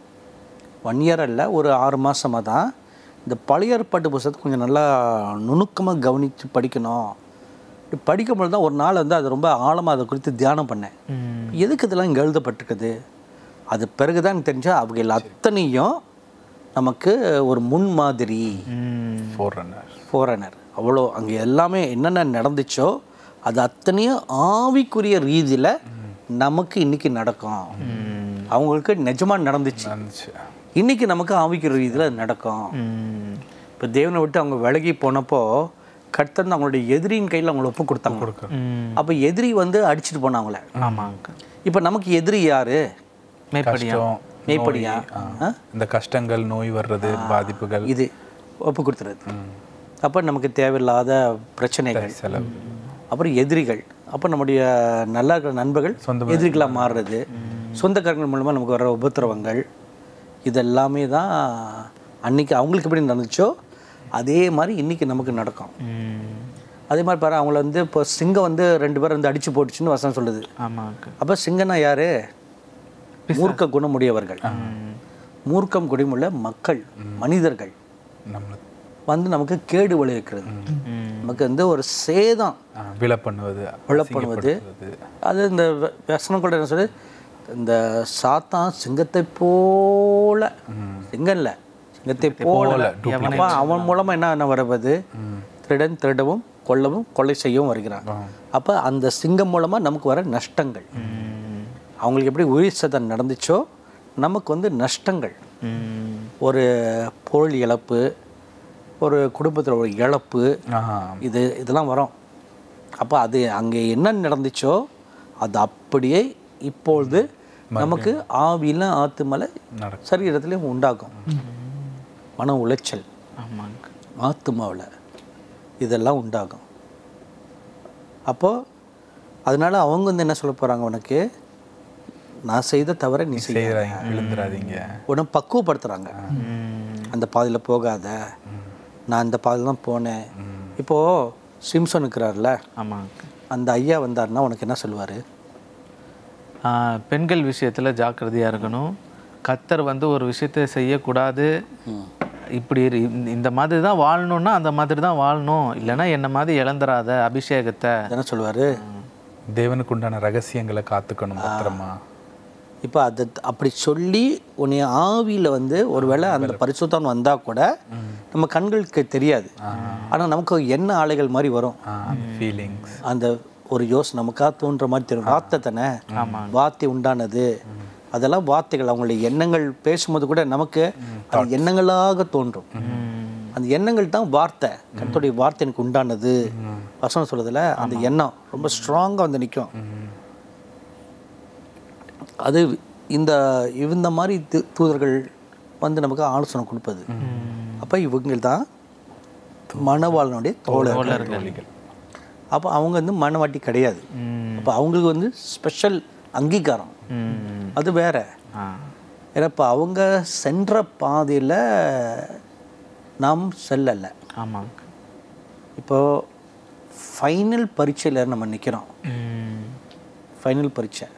ஒன் இயர் இல்லை ஒரு ஆறு மாதமாக தான் இந்த பழைய ஏற்பாட்டு புஸ்தகத்தை கொஞ்சம் நல்லா நுணுக்கமாக கவனித்து படிக்கணும் இப்படி படிக்கும்போது தான் ஒரு நாள் வந்து அது ரொம்ப ஆழமாக அதை குறித்து தியானம் பண்ணேன் ம், எதுக்கு இதெல்லாம் இங்கே எழுதப்பட்டிருக்குது அது பிறகுதான் தெரிஞ்சா அவங்க அத்தனையும் நமக்கு ஒரு முன்மாதிரி ம், ஃபோர் ரன்னர் ஃபோரனர் அவ்வளோ அங்கே எல்லாமே என்னென்ன நடந்துச்சோ அது அத்தனையும் ஆவிக்குரிய ரீதியில் நமக்கு இன்னைக்கு நடக்கும் அவங்களுக்கு நிஜமாக நடந்துச்சு நடந்துச்சு இன்னைக்கு நமக்கு ஆவிக்குரிய ரீதியில் அது நடக்கும் ம், இப்போ தேவனை விட்டு அவங்க விலகி போனப்போ கர்த்தர் அவங்களுடைய எதிரியின் கையில் அவங்கள ஒப்பு கொடுத்தாங்க ம், அப்போ எதிரி வந்து அடிச்சிட்டு போனாங்களே ஆமாங்க இப்போ நமக்கு எதிரி யாரு மேற்படியா கஷ்டம் மேய்ப்படியா ஆ. இந்த கஷ்டங்கள் நோய் வர்றது பாதிப்புகள் இது ஒப்பு கொடுத்துறது அப்போ நமக்கு தேவையில்லாத பிரச்சனைகள் செலவு அப்புறம் எதிரிகள் அப்போ நம்முடைய நல்லா இருக்கிற நண்பர்கள் எதிரிகளாக மாறுறது சொந்தக்காரங்கள் மூலமாக நமக்கு வர உபத்திரவங்கள் இதெல்லாமே தான் அன்னைக்கு அவங்களுக்கு எப்படி நடந்துச்சோ அதே மாதிரி இன்னைக்கு நமக்கு நடக்கும் ம், அதே மாதிரி பாரு அவங்கள வந்து இப்போ சிங்கம் வந்து ரெண்டு பேரும் வந்து அடிச்சு போட்டுச்சுன்னு வசனம் சொல்லுது ஆமாங்க அப்போ சிங்கம்னா யாரு மூர்க்க குணமுடையவர்கள் மூர்க்கம் குடிமுள்ள மக்கள் மனிதர்கள் நம்மளை வந்து நமக்கு கேடு விளைவிக்கிறது ம், நமக்கு வந்து ஒரு சேதம் ஆ, விலை பண்ணுவது விலை பண்ணுவது. அசிங்கப்படுத்துவது. அது இந்த வ- வசனம் கூட என்ன சொல்லு இந்த சாத்தான் சிங்கத்தை போல சிங்கம் இல்ல சிங்கத்தை போல அப்ப அவன் மூலமா என்ன என்ன வருவது திருடன் திருடவும் கொல்லவும் கொலை செய்யவும் வருகிறான் அப்ப அந்த சிங்கம் மூலமா நமக்கு வர நஷ்டங்கள் ம், அவங்களுக்கு எப்படி உயிர் சதம் நடந்துச்சோ நமக்கு வந்து நஷ்டங்கள் ம், ஒரு பொருள் இழப்பு ஒரு குடும்பத்தில் ஒரு இழப்பு ஆ, இது இதெல்லாம் வரும் அப்போ அது அங்கே என்ன நடந்துச்சோ அது அப்படியே இப்பொழுது நமக்கு ஆவியில ஆத்துமல நடக்கும் சரீரத்திலையும் உண்டாகும் மன உளைச்சல் ஆமாங்க ஆத்துமாவில் இதெல்லாம் உண்டாகும் அப்போது அதனால அவங்க வந்து என்ன சொல்ல போகிறாங்க உனக்கு நான் செய்த தவிர நீ செய்ய செய்யறாங்க விழுந்துடாதீங்க உன்னை பக்குவப்படுத்துகிறாங்க ம், அந்த பாதையில் போகாத நான் அந்த பாதையில் தான் போனேன் இப்போது சிம்சன் இருக்கிறார்ல ஆமாங்க அந்த ஐயா வந்தாருன்னா உனக்கு என்ன சொல்லுவார் ஆ, பெண்கள் விஷயத்துல ஜாக்கிரதையா இருக்கணும் கத்தர் வந்து ஒரு விஷயத்தை செய்யக்கூடாது இப்படி இரு- இந்த- இந்த மாதிரி தான் வாழணும்னா அந்த மாதிரி தான் வாழணும் இல்லைன்னா என்ன மாதிரி இழந்துராத அபிஷேகத்தை என்ன சொல்லுவார் தேவனுக்கு உண்டான ரகசியங்களை காத்துக்கணும் பத்திரமா இப்போ அது அப்படி சொல்லி உன்னை ஆவியில் வந்து ஒருவேளை அந்த பரிசுத்தம் வந்தால் கூட நம்ம கண்களுக்கு தெரியாது ஆனால் நமக்கு என்ன ஆலைகள் மாதிரி வரும் ஃபீலிங்ஸ் அந்த ஒரு யோசனை நமக்காக தோன்ற மாதிரி தெரியும் வார்த்தை தானே வார்த்தை உண்டானது அதெல்லாம் வார்த்தைகள் அவங்களுடைய எண்ணங்கள் பேசும்போது கூட நமக்கு அது எண்ணங்களாக தோன்றும் அந்த எண்ணங்கள் தான் வார்த்தை கர்த்தருடைய வார்த்தை எனக்கு உண்டானது வசனம் சொல்லுதுல அந்த எண்ணம் ரொம்ப ஸ்ட்ராங்காக வந்து நிற்கும் அது இந்த இந்த மாதிரி து- தூதர்கள் வந்து நமக்கு ஆலோசனை கொடுப்பது அப்போ இவங்க தான் மணவாளனுடைய தோழர்கள் தோழிகள் அப்போ அவங்க வந்து மணவாட்டி கிடையாது அப்போ அவங்களுக்கு வந்து ஸ்பெஷல் அங்கீகாரம் ம் அது வேற ஆ ஏன்னா இப்போ அவங்க சென்ற பாதையில் நாம் செல்லலை ஆமாங்க இப்போ ஃபைனல் பரீட்சையில் நம்ம நிற்கிறோம் ம் ஃபைனல் பரீட்சை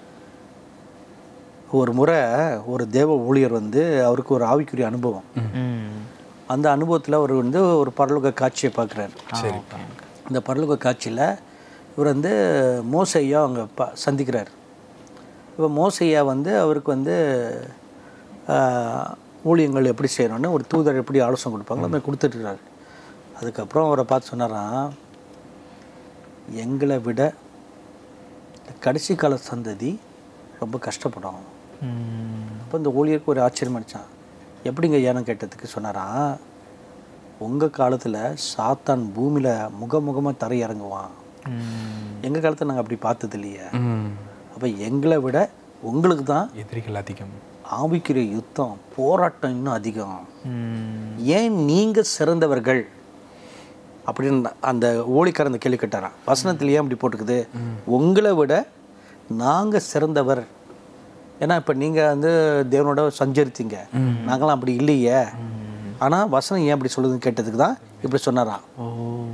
ஒரு முறை ஒரு தேவ ஊழியர் வந்து அவருக்கு ஒரு ஆவிக்குரிய அனுபவம் ம் அந்த அனுபவத்தில் அவர் வந்து ஒரு பரலோக காட்சியை பார்க்குறாரு சரி இந்த பரலோக காட்சியில் இவர் வந்து மோசையா அவங்க ப சந்திக்கிறார் இப்போ மோசையா வந்து அவருக்கு வந்து ஆஹ், ஊழியங்கள் எப்படி செய்யணும்னு ஒரு தூதர் எப்படி ஆலோசனை கொடுப்பாங்களோ அதை கொடுத்துட்ருக்காரு அதுக்கப்புறம் அவரை பார்த்து சொன்னாராம் எங்களை விட இந்த கடைசி கால சந்ததி ரொம்ப கஷ்டப்படும் ம் அப்போ இந்த ஊழியருக்கு ஒரு ஆச்சரியம் அடிச்சான் எப்படிங்க ஏனம் கேட்டதுக்கு சொன்னாராம் உங்கள் காலத்தில் சாத்தான் பூமியில் முகமுகமாக தரை இறங்குவான் ம் எங்கள் காலத்தில் நாங்கள் அப்படி பார்த்தது இல்லையே ம். அப்போ எங்களை விட உங்களுக்கு தான் எதிரிகள் அதிகம் ஆவிக்குரிய யுத்தம் போராட்டம் இன்னும் அதிகம் ம் ஏன் நீங்கள் சிறந்தவர்கள் அப்படின்னு அந்த ஊழிக்காரன் அந்த கேள்வி கேட்டாராம் வசனத்தில் ஏன் அப்படி போட்டுக்குது உங்களை விட நாங்கள் சிறந்தவர் ஏன்னா இப்போ நீங்கள் வந்து தேவனோட சஞ்சரித்தீங்க நாங்களாம் அப்படி இல்லையே ஆனால் வசனம் ஏன் அப்படி சொல்லுதுன்னு கேட்டதுக்கு தான் இப்படி சொன்னாராம் ஓ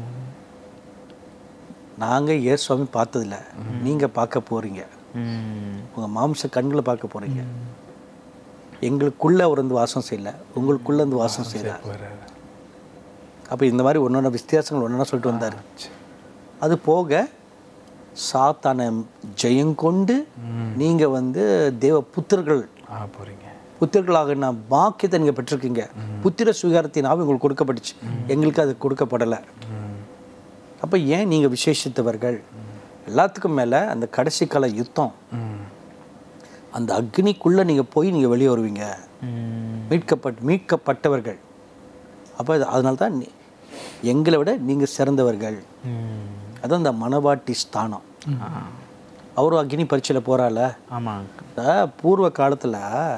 நாங்கள் ஏ சுவாமி பார்த்ததில்ல நீங்கள் பார்க்க போகிறீங்க ம் உங்கள் மாம்ச கண்களை பார்க்க போகிறீங்க எங்களுக்குள்ள அவர் வந்து வாசம் செய்யல உங்களுக்குள்ள வந்து வாசம் செய்தார் வராரு. அப்போ இந்த மாதிரி ஒன்றொன்ன வித்தியாசங்கள் ஒன்றா சொல்லிட்டு வந்தார் அது போக சாத்தான ஜெயங்கொண்டு நீங்கள் வந்து தேவ புத்திரர்கள் ஆ போறீங்க புத்திரர்களாக நான் பாக்கியத்தை நீங்கள் பெற்றிருக்கீங்க புத்திர சுகாரத்தின் ஆவி உங்களுக்கு கொடுக்கப்பட்டுச்சு எங்களுக்கு அது கொடுக்கப்படலை அப்போ ஏன் நீங்கள் விசேஷித்தவர்கள் எல்லாத்துக்கும் மேலே அந்த கடைசி கால யுத்தம் ம். அந்த அக்னிக்குள்ளே நீங்கள் போய் நீங்கள் வெளியே வருவீங்க ம் மீட்கப்பட் மீட்கப்பட்டவர்கள் அப்போ அதனால தான் நீ- எங்களை விட நீங்கள் சிறந்தவர்கள் ம் அதான் இந்த மணவாட்டி ஸ்தானம் அவரும் அக்னி பரீட்சையில் போகிறால ஆமாங்க இந்த பூர்வ காலத்தில்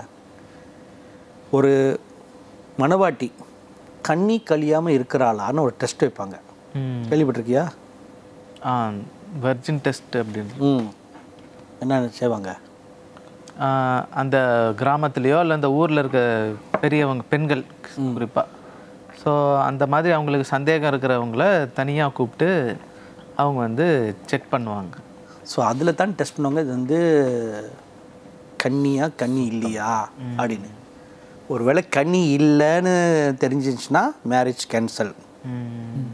ஒரு மணவாட்டி கண்ணி கழியாமல் இருக்கிறாளான்னு ஒரு டெஸ்ட் வைப்பாங்க ம் கேள்விப்பட்டிருக்கியா ஆ வெர்ஜின் டெஸ்ட் அப்படின்னு ம் என்ன செய்வாங்க ஆ, அந்த கிராமத்துலேயோ இல்லை அந்த ஊரில் இருக்க பெரியவங்க பெண்கள் குறிப்பாக ஸோ அந்த மாதிரி அவங்களுக்கு சந்தேகம் இருக்கிறவங்கள தனியாக கூப்பிட்டு அவங்க வந்து செக் பண்ணுவாங்க ஸோ அதில் தான் டெஸ்ட் பண்ணுவாங்க இது வந்து கன்னியா கன்னி இல்லையா அப்படின்னு ஒருவேளை கன்னி இல்லைன்னு தெரிஞ்சிச்சுன்னா மேரேஜ் கேன்சல் ம்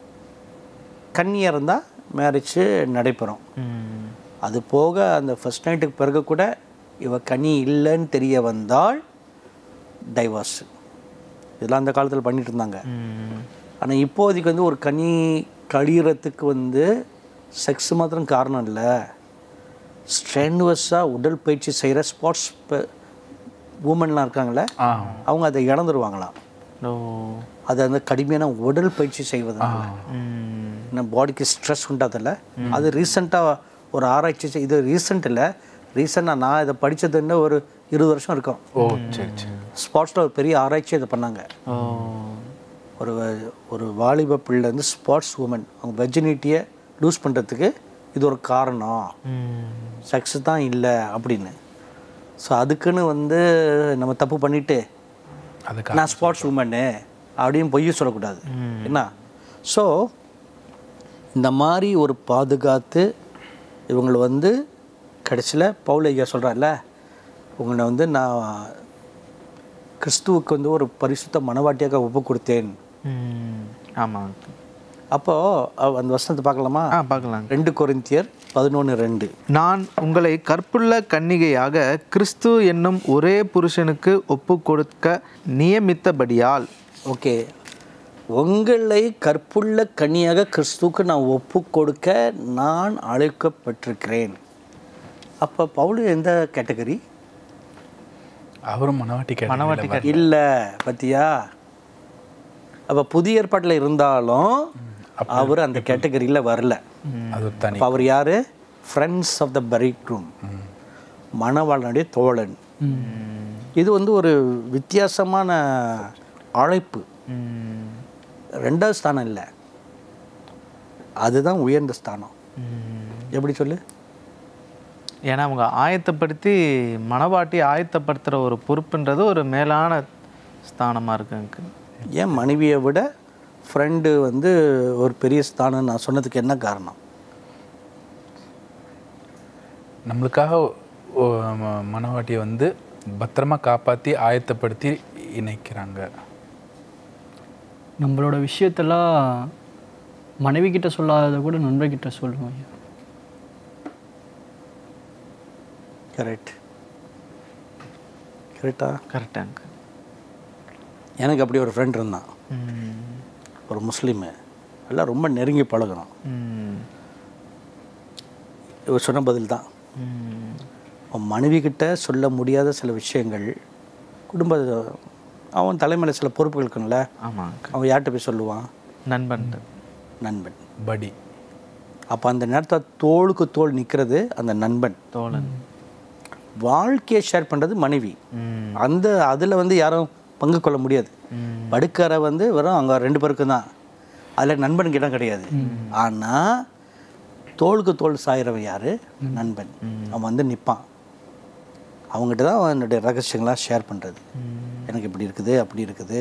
கன்னியாக இருந்தால் மேரேஜ் நடைபெறும் ம் அது போக அந்த ஃபர்ஸ்ட் நைட்டுக்கு பிறகு கூட இவ கனி இல்லைன்னு தெரிய வந்தால் டைவர்ஸ் இதெல்லாம் அந்த காலத்தில் பண்ணிட்டு இருந்தாங்க ம் ஆனால் இப்போதைக்கு வந்து ஒரு கனி கழியறதுக்கு வந்து செக்ஸ் மாத்திரம் காரணம் இல்லை ஸ்ட்ரென்வஸாக உடல் பயிற்சி செய்கிற ஸ்போர்ட்ஸ் உமன்லாம் இருக்காங்களே ஆ அவங்க அதை இழந்துருவாங்களாம் ஓ அது அந்த கடுமையான உடல் பயிற்சி செய்வதனால ம் நம்ம பாடிக்கு ஸ்ட்ரெஸ் உண்டாதில்ல அது ரீசெண்டாக ஒரு ஆராய்ச்சி செய்- இது ரீசெண்ட் இல்லை ரீசெண்டாக நான் இதை படிச்சது என்ன ஒரு இருபது வருஷம் இருக்கும் ஓ சரி சரி ஸ்போர்ட்ஸில் ஒரு பெரிய ஆராய்ச்சி இதை பண்ணாங்க ஓ ஒரு ஒரு வாலிப பிள்ளை வந்து ஸ்போர்ட்ஸ் உமன் அவங்க வெர்ஜினிட்டியை லூஸ் பண்ணுறதுக்கு இது ஒரு காரணம் ம் செக்ஸ் தான் இல்லை அப்படின்னு ஸோ அதுக்குன்னு வந்து நம்ம தப்பு பண்ணிட்டு அதுக்கு நான் ஸ்போர்ட்ஸ் உமனு அப்படின்னு பொய்ய சொல்லக்கூடாது என்ன ஸோ இந்த மாதிரி ஒரு பாதுகாத்து இவங்களை வந்து கடைசியில் பவுல் ஐயா சொல்கிறார்ல உங்களை வந்து நான் கிறிஸ்துவுக்கு வந்து ஒரு பரிசுத்த மனவாட்டியாக ஒப்பு கொடுத்தேன் ம் ஆமாங்க அப்போது அந்த வசனத்தை பார்க்கலாமா ஆ பார்க்கலாங்க ரெண்டு கொரிந்தியர் பதினொன்று ரெண்டு நான் உங்களை கற்புள்ள கன்னிகையாக கிறிஸ்து என்னும் ஒரே புருஷனுக்கு ஒப்பு கொடுக்க நியமித்தபடியால் ஓகே உங்களை கற்புள்ள கன்னியாக கிறிஸ்துவுக்கு நான் ஒப்பு கொடுக்க நான் அழைக்கப்பட்டிருக்கிறேன் அப்போ பவுல் எந்த கேட்டகரி அவரும் மனவாட்டி மனவாட்டி கேட்டீங்க இல்லை பத்தியா அப்போ புதிய ஏற்பாட்டில் இருந்தாலும் அவர் அந்த கேட்டகரியில் வரல அது ஒரு தனி அப்போ அவர் யார் friends of the bridegroom மணவாளனுடைய தோழன் இது வந்து ஒரு வித்தியாசமான அழைப்பு ம் ரெண்டாவது ஸ்தானம் இல்லை அதுதான் உயர்ந்த ஸ்தானம் எப்படி சொல்லு ஏன்னா அவங்க ஆயத்தப்படுத்தி மனவாட்டி ஆயத்தப்படுத்துகிற ஒரு பொறுப்புன்றது ஒரு மேலான ஸ்தானமாக இருக்கு எனக்கு ஏன் மனைவியை விட ஃப்ரெண்டு வந்து ஒரு பெரிய ஸ்தானம் நான் சொன்னதுக்கு என்ன காரணம் நம்மளுக்காக ஓ, ம- மனவாட்டியை வந்து பத்திரமா காப்பாற்றி ஆயத்தப்படுத்தி இணைக்கிறாங்க நம்மளோட விஷயத்தெல்லாம் மனைவி கிட்ட சொல்லாததை கூட நண்பர்கிட்ட சொல்லுவோம் ஐயா கரெக்ட் கரெக்டா கரெக்டாக எனக்கு எனக்கு அப்படி ஒரு ஃப்ரெண்ட் இருந்தான் ஒரு முஸ்லீமு எல்லாம் ரொம்ப நெருங்கி பழகுறோம் இவர் சொன்ன பதில் தான் அவன் மனைவி கிட்ட சொல்ல முடியாத சில விஷயங்கள் குடும்ப அவன் தலைமையில் சில பொறுப்புகள் இருக்குல்ல ஆமாங்க அவன் யார்கிட்ட போய் சொல்லுவான் நண்பன் நண்பன் படி அப்போ அந்த நேரத்தில் தோளுக்கு தோள் நிற்கிறது அந்த நண்பன் தோழன் வாழ்க்கையை ஷேர் பண்ணுறது மனைவி அந்த அதில் வந்து யாரும் பங்கு கொள்ள முடியாது படுக்கறை வந்து வெறும் அங்கே ரெண்டு பேருக்கும் தான் அதில் நண்பனுக்கு இடம் கிடையாது ஆனால் தோளுக்கு தோள் சாயிறவன் யார் நண்பன் அவன் வந்து நிற்பான் அவங்ககிட்ட தான் அவனுடைய ரகசியங்களாக ஷேர் பண்ணுறது எனக்கு இப்படி இருக்குது அப்படி இருக்குது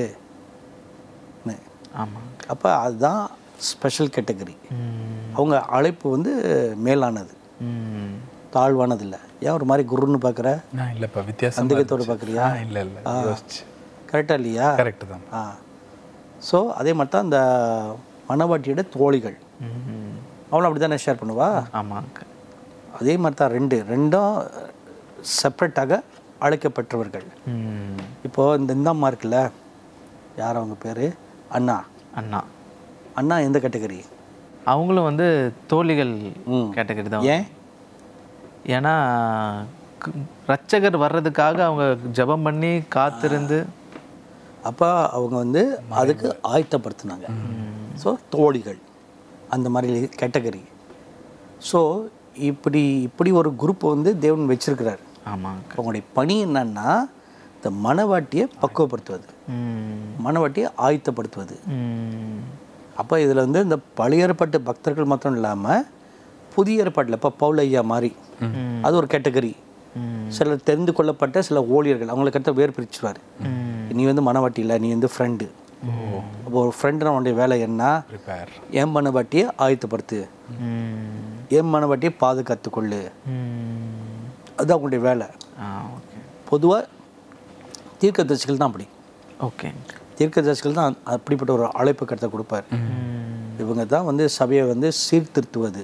ஆமாம் அப்போ அதுதான் ஸ்பெஷல் கேட்டகரி அவங்க அழைப்பு வந்து மேலானது தாழ்வானது இல்லை ஏன் ஒரு மாதிரி குருன்னு பார்க்குற நான் இல்லைப்பா வித்தியாசம் சந்தேகத்தோடு பார்க்குறியா இல்லை இல்லை யோசிச்சு கரெக்டாக இல்லையா கரெக்டு தான் ஆ ஸோ அதே மாதிரி தான் இந்த மணவாட்டியோட தோழிகள் அவளும் அப்படி தானே ஷேர் பண்ணுவா ஆமாங்க அதே மாதிரி தான் ரெண்டு ரெண்டும் செப்பரேட்டாக அழைக்கப்பட்டவர்கள் ம். இப்போது இந்த இந்த அம்மா இருக்குல்ல யார் அவங்க பேர் அண்ணா அண்ணா அண்ணா எந்த கேட்டகரி அவங்களும் வந்து தோழிகள் ம். கேட்டகரி தான் ஏன் ஏன்னா கு- ரட்சகர் வர்றதுக்காக அவங்க ஜெபம் பண்ணி காத்திருந்து அப்போ அவங்க வந்து அதுக்கு ஆயத்தப்படுத்தினாங்க ஸோ தோழிகள் அந்த மாதிரி கேட்டகரி ஸோ இப்படி இப்படி ஒரு குரூப் வந்து தேவன் வச்சிருக்கிறார் ஆமாங்க அவங்களுடைய பணி என்னன்னா இந்த மனவாட்டியை பக்குவப்படுத்துவது ம். மனவாட்டியை ஆயத்தப்படுத்துவது ம். அப்போ இதில் வந்து இந்த பழைய ஏற்பாட்டு பக்தர்கள் மாத்திரம் இல்லாமல் புதிய ஏற்பாட்டில் இப்போ பவுல் ஐயா மாதிரி அது ஒரு கேட்டகரி சிலர் தெரிந்து கொள்ளப்பட்ட சில ஊழியர்கள் அவங்களுக்கு அடுத்த வேறு பிரிச்சுருவார் நீ வந்து மனவாட்டி இல்லை நீ வந்து ஃப்ரெண்டு அப்போ ஒரு ஃப்ரெண்டுனா உன்னுடைய வேலை என்ன ப்ரிப்பேர் என் மனவாட்டியை ஆயத்தப்படுத்து ம். என் மனவாட்டியை பாதுகாத்துக்கொள்ளு ம். அது அவங்களுடைய வேலை ஆ ஓகே பொதுவாக தீர்க்கதரிசிகள் தான் அப்படி ஓகே தீர்க்கதரிசிகள் தான் அப்படிப்பட்ட ஒரு அழைப்பு கருத்தை கொடுப்பார் இவங்க தான் வந்து சபையை வந்து சீர்திருத்துவது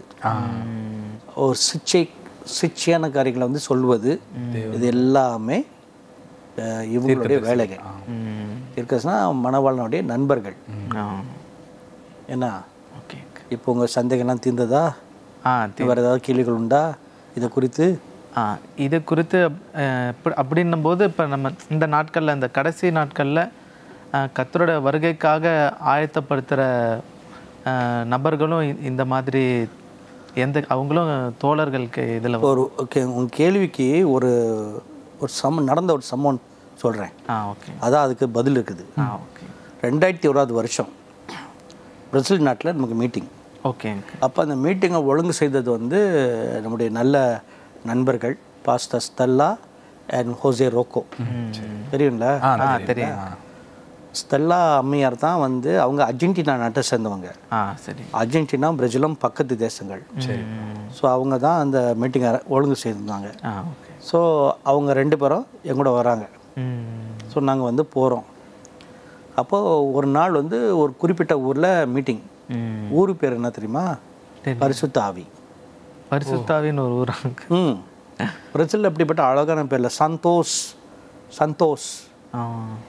ஒரு சிச்சை சிச்சையான காரியங்களை வந்து சொல்வது இது எல்லாமே அஹ், இவங்களுடைய வேலைகள் ம். தீர்க்கதரிசினா மணவாளனுடைய நண்பர்கள் ஆ என்ன ஓகே இப்போ உங்கள் சந்தேகம்லாம் தீர்ந்ததா ஆ தி- வேறு ஏதாவது கேள்விகள் உண்டா இதை குறித்து ஆ இது குறித்து அஹ், இப்ப- அப்படின்னும் போது இப்போ நம்ம இந்த நாட்களில் இந்த கடைசி நாட்களில் கத்தரோட வருகைக்காக ஆயத்தப்படுத்துகிற நபர்களும் இ- இந்த மாதிரி எந்த அவங்களும் தோழர்களுக்கு இதில் ஒரு ஓகே உங்கள் கேள்விக்கு ஒரு ஒரு சம நடந்த ஒரு சம்பவம் சொல்கிறேன் ஆ ஓகே அதான் அதுக்கு பதில் இருக்குது ஆ ஓகே ரெண்டாயிரத்தி ஓராவது வருஷம் பிரேசில் நாட்டில் நமக்கு மீட்டிங் ஓகேங்க அப்போ அந்த மீட்டிங்கை ஒழுங்கு செய்தது வந்து நம்முடைய நல்ல நண்பர்கள் pastor Stella and Jose Rocco தெரியுங்களா ஆ தெரியும் ஸ்டெல்லா அம்மையார் தான் வந்து அவங்க அர்ஜென்டினா நாட்டை சேர்ந்தவங்க ஆ சரி அர்ஜென்டினா பிரேசிலும் பக்கத்து தேசங்கள் ஸோ அவங்க தான் அந்த மீட்டிங்கை ஒழுங்கு செய்திருந்தாங்க ஆ ஓகே ஸோ அவங்க ரெண்டு பேரும் என் கூட வராங்க ம் ஸோ நாங்கள் வந்து போகிறோம் அப்போது ஒரு நாள் வந்து ஒரு குறிப்பிட்ட ஊரில் மீட்டிங் ம் ஊர் பேர் என்ன தெரியுமா தெரியும். பரிசுத்த ஆவி பரிசுத்தாவின்னு ஒரு ஊராங்க ம் பிரேசில் அப்படிப்பட்ட அழகான பேரில் சந்தோஷ் சந்தோஷ் ஆ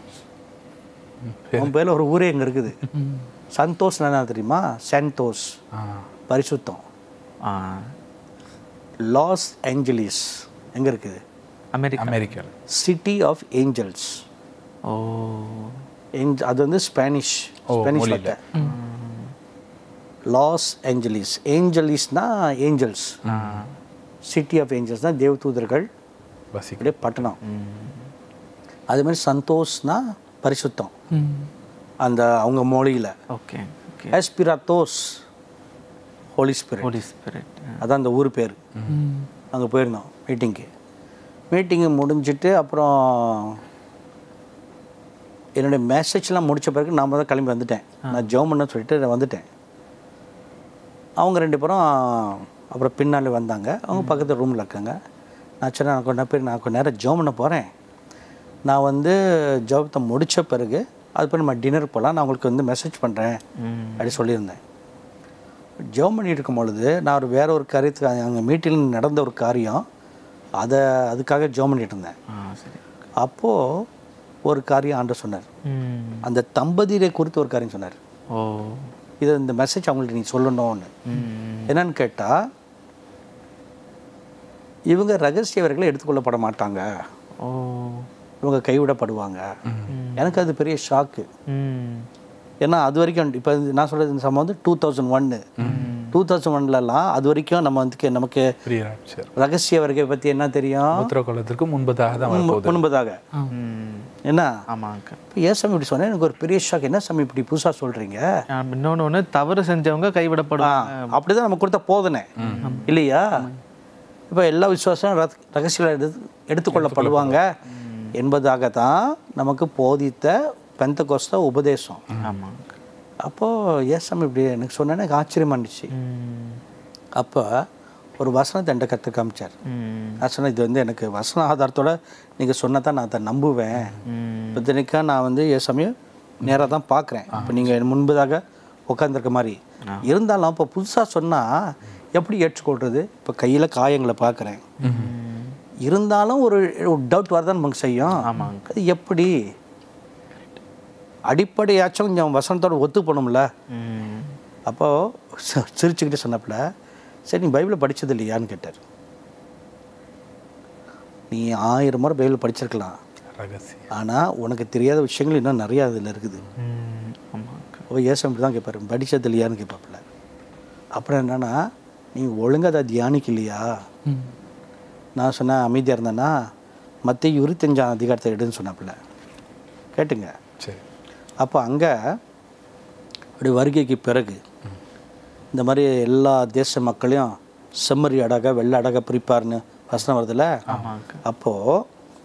அவன் பேரில் ஒரு ஊரே இங்கே இருக்குது சந்தோஷ் என்ன தெரியுமா சாந்தோஸ் ஆ பரிசுத்தம் ஆ லாஸ் ஏஞ்சலிஸ் எங்கே இருக்குது America America city of angels ஓ ஏஞ்ச் அது வந்து ஸ்பானிஷ் ஸ்பானிஷ் வார்த்தை லாஸ் ஏஞ்சலிஸ் ஏஞ்சலிஸ்னா ஏஞ்சல்ஸ் சிட்டி ஆஃப் ஏஞ்சல்ஸ் தான் தேவதூதர்கள் வசிக்க அப்படியே பட்டணம் அதே மாதிரி சந்தோஷ்னா பரிசுத்தம் ம் அந்த அவங்க மொழியில் ஓகே ஓகே எஸ்பிராத்தோஸ் ஹோலி ஸ்பிரிட் ஹோலி ஸ்பிரிட் அதான் அந்த ஊர் பேர் அங்கே போயிருந்தோம் மீட்டிங்க்கு மீட்டிங்கு முடிஞ்சிட்டு அப்புறம் என்னுடைய மெசேஜ்லாம் முடிச்ச பிறகு நான் தான் கிளம்பி வந்துட்டேன் நான் ஜோம் பண்ண சொல்லிட்டு நான் வந்துட்டேன் அவங்க ரெண்டு பேரும் அப்புறம் பின்னால் வந்தாங்க அவங்க பக்கத்து ரூமில் இருக்காங்க நான் சொன்னேன் நான் கொஞ்ச பேர் நான் கொஞ்ச நேரம் ஜோம் பண்ண போகிறேன் நான் வந்து ஜோபத்தை முடித்த பிறகு அது பிறகு நம்ம டின்னர் போகலாம் நான் உங்களுக்கு வந்து மெசேஜ் பண்ணுறேன் அப்படி சொல்லியிருந்தேன் ஜெபம் பண்ணிட்டு இருக்கும் பொழுது நான் ஒரு வேற ஒரு காரியத்துக்கு அங்கே மீட்டிங்கில் நடந்த ஒரு காரியம் அதை அதுக்காக ஜெபம் பண்ணிட்டு இருந்தேன் ஆ சரி அப்போது ஒரு காரியம் ஆண்டு சொன்னார் ம் அந்த தம்பதியரை குறித்து ஒரு காரியம் சொன்னார் ஓ இது இந்த மெசேஜ் அவங்கள்ட்ட நீ சொல்லணும்னு ம் என்னன்னு கேட்டால் இவங்க ரகசியவர்களை எடுத்துக்கொள்ளப்பட மாட்டாங்க ஓ இவங்க கைவிடப்படுவாங்க எனக்கு அது பெரிய ஷாக்கு ம் ஏன்னா அது வரைக்கும் இப்போ நான் சொல்கிறது இந்த சம்பவம் வந்து டூ தௌசண்ட் ஒன்று டூ தௌசண்ட் ஒன்லலாம் அது வரைக்கும் நம்ம வந்து நமக்கு பிரியராட்சர் ரகசிய வருகை பற்றி என்ன தெரியும் உத்தரகோலத்திற்கு முன்பதாக தான் வரப்போகுது முன்பதாக ம் என்ன ஆமாங்க இப்போ ஏன் சாமி இப்படி சொன்னேன் எனக்கு ஒரு பெரிய ஷாக் என்ன சாமி இப்படி புதுசாக சொல்கிறீங்க இன்னொன்று ஒன்று தவறு செஞ்சவங்க கைவிடப்படுவாங்க அப்படிதான் நம்ம கொடுத்த போதனை இல்லையா இப்போ எல்லா விசுவாசம் ரத்- ரகசிய எடுத்து எடுத்துக்கொள்ளப்படுவாங்க என்பதாக தான் நமக்கு போதித்த பெந்த கோஸ்த உபதேசம் ஆமாங்க அப்போது ஏன் சாமி இப்படி எனக்கு சொன்னேன்னு எனக்கு ஆச்சரியமா இருந்துச்சு ம் அப்போ ஒரு வசனத்தை என்கிட்ட கற்று காமிச்சார் ம் நான் சொன்னேன் இது வந்து எனக்கு வசன ஆதாரத்தோட நீங்கள் சொன்னதான் நான் அதை நம்புவேன் ம் இப்போ தினைக்கா நான் வந்து என் சமயம் நேராக தான் பார்க்குறேன் இப்போ நீங்கள் முன்பதாக உட்காந்துருக்க மாதிரி இருந்தாலும் இப்போ புதுசாக சொன்னால் எப்படி ஏற்றுக்கொள்கிறது இப்போ கையில் காயங்களை பார்க்குறேன் இருந்தாலும் ஒரு டவுட் வரதான் நமக்கு செய்யும் ஆமாங்க. அது எப்படி அடிப்படையாச்சும் கொஞ்சம் வசனத்தோட ஒத்து போகணும்ல ம் அப்போது சிரிச்சுக்கிட்டு சொன்னப்பல சரி நீ பைபிளை படிச்சது இல்லையான்னு கேட்டார் நீ ஆயிரம் முறை பைபிள் படிச்சிருக்கலாம் ரகசியம் ஆனால் உனக்கு தெரியாத விஷயங்கள் இன்னும் நிறையா அதில் இருக்குது ம் ஆமாங்க ஓ ஏசம் இப்படி தான் கேட்பாரு படிச்சது இல்லையான்னு கேட்பாப்புல அப்புறம் என்னன்னா நீ ஒழுங்கா அதை தியானிக்கலையா நான் சொன்னேன் அமைதியாக இருந்தேன்னா மற்ற இருபத்தஞ்சாம் அதிகாரத்தை எடுன்னு சொன்னாப்புல கேட்டுங்க சரி அப்போ அங்கே அப்படி வருகைக்கு பிறகு இந்த மாதிரி எல்லா தேச மக்களையும் செம்மறி அடக வெள்ளை அடக பிரிப்பார்னு வசனம் வருதுல்ல ஆமாங்க அப்போது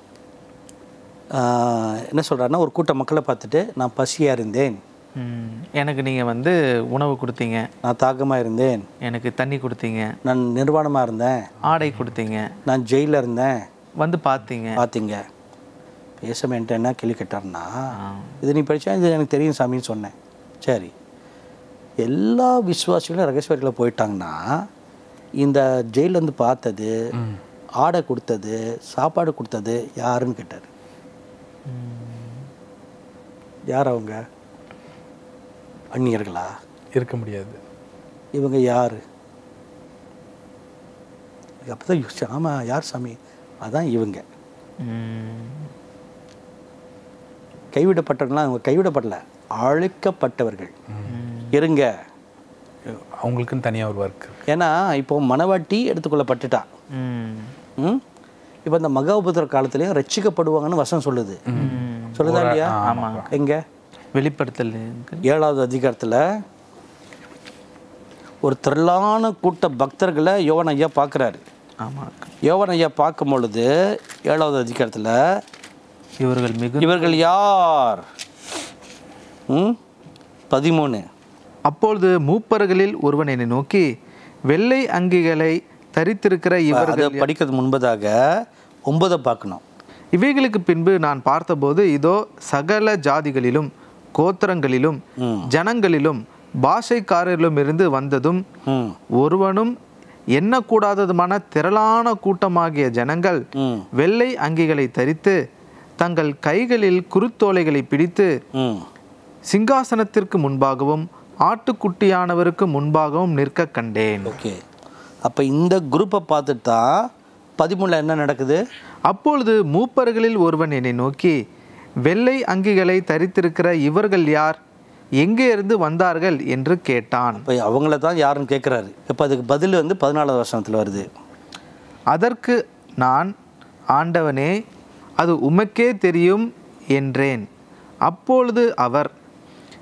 என்ன சொல்கிறாருன்னா ஒரு கூட்ட மக்களை பார்த்துட்டு நான் பசியாக இருந்தேன் ம் எனக்கு நீங்கள் வந்து உணவு கொடுத்தீங்க நான் தாகமாக இருந்தேன் எனக்கு தண்ணி கொடுத்தீங்க நான் நிர்வாணமாக இருந்தேன் ஆடை கொடுத்தீங்க நான் ஜெயிலில் இருந்தேன் வந்து பார்த்தீங்க பார்த்தீங்க பேச என்கிட்ட என்ன கேள்வி கேட்டார்னா ஆ. இது நீ படித்தா இது எனக்கு தெரியும் சாமின்னு சொன்னேன் சரி எல்லா விசுவாசிகளும் ரகசியர்களை போயிட்டாங்கன்னா இந்த ஜெயில்ல வந்து பார்த்தது ஆடை கொடுத்தது சாப்பாடு கொடுத்தது யாருன்னு கேட்டார் யார் அவங்க அந்நியர்களா இருக்க முடியாது இவங்க யார் அப்போ தான் யோசிச்சேன் ஆமாம் யார் சாமி அதான் இவங்க ம் கைவிடப்பட்டவங்களாம் அவங்க கைவிடப்படல அழைக்கப்பட்டவர்கள் இருங்க அவங்களுக்குன்னு தனியாக ஒரு ஒர்க் இருக்கு ஏன்னா இப்போ மனவாட்டி எடுத்துக்கொள்ளப்பட்டுட்டா ம் ம் இப்போ இந்த மகாபுத்திர காலத்துலேயும் ரட்சிக்கப்படுவாங்கன்னு வசனம் சொல்லுது சொல்லுதா இல்லையா ஆமாங்க எங்க வெளிப்படுத்தல் ஏழாவது அதிகாரத்தில் ஒரு திரளான கூட்ட பக்தர்களை யோவன் ஐயா பார்க்குறாரு ஆமாங்க யோவன் ஐயா பார்க்கும் பொழுது ஏழாவது அதிகாரத்தில் இவர்கள் மிகு இவர்கள் யார் ம் பதிமூணு அப்பொழுது மூப்பர்களில் ஒருவன் என்னை நோக்கி வெள்ளை அங்கிகளை தரித்திருக்கிற இவர் அதை படிக்கிறது முன்பதாக ஒன்பதை பார்க்கணும் இவைகளுக்கு பின்பு நான் பார்த்தபோது இதோ சகல ஜாதிகளிலும் கோத்திரங்களிலும் ஜனங்களிலும் பாஷைக்காரரிலும் இருந்து வந்ததும் ம் ஒருவனும் எண்ணக்கூடாததுமான திரளான கூட்டமாகிய ஜனங்கள் ம் வெள்ளை அங்கிகளை தரித்து தங்கள் கைகளில் குருத்தோலைகளை பிடித்து ம் சிங்காசனத்திற்கு முன்பாகவும் ஆட்டுக்குட்டியானவருக்கு முன்பாகவும் நிற்க கண்டேன் ஓகே அப்போ இந்த குரூப்பை பார்த்துட்டு தான் பதிமூணில் என்ன நடக்குது அப்பொழுது மூப்பர்களில் ஒருவன் என்னை நோக்கி வெள்ளை அங்கிகளை தரித்திருக்கிற இவர்கள் யார் எங்கே இருந்து வந்தார்கள் என்று கேட்டான் இப்போ அவங்கள தான் யாருன்னு கேட்குறாரு இப்போ அதுக்கு பதில் வந்து பதினாலாவது வருஷத்தில் வருது அதற்கு நான் ஆண்டவனே அது உமக்கே தெரியும் என்றேன் அப்பொழுது அவர்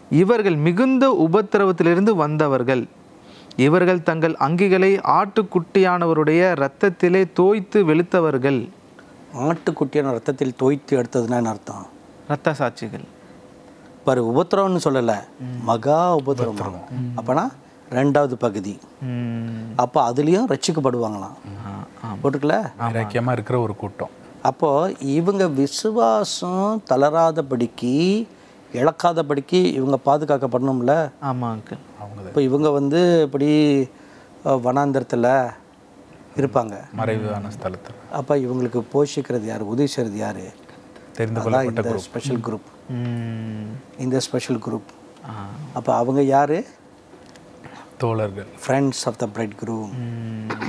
இவர்கள் மிகுந்த உபத்திரவத்திலிருந்து வந்தவர்கள் இவர்கள் தங்கள் அங்கிகளை ஆட்டுக்குட்டியானவருடைய இரத்தத்திலே தோய்த்து வெளுத்தவர்கள் ஆட்டுக்குட்டியான ரத்தத்தில் தோய்த்து எடுத்ததுன்னா என்ன அர்த்தம் இரத்த சாட்சிகள் பாரு உபத்திரவம்னு சொல்லலை மகா உபத்திரவம் அப்பனா ரெண்டாவது பகுதி ம், அப்போ அதுலேயும் ரட்சிக்கப்படுவாங்களாம் ஆ, ஆ. போட்டுக்கல இலக்கியமாக இருக்கிற ஒரு கூட்டம் அப்போ இவங்க விசுவாசம் தளராதபடிக்கு இழக்காதபடிக்கு இவங்க பாதுகாக்கப்படணும்ல ஆமா அங்கிள் அவங்க இப்போ இவங்க வந்து இப்படி அஹ், வனாந்தரத்தில் இருப்பாங்க மறைவான ஸ்தலத்தில் அப்போ இவங்களுக்கு போஷிக்கிறது யார் உதவி செய்கிறது யார் தெரிந்து அதான் கொள்ளப்பட்ட இந்த ஸ்பெஷல் குரூப் ம், இந்த ஸ்பெஷல் குரூப் ஆ, அப்போ அவங்க யார் தோழர்கள் friends of the bridegroom ம்,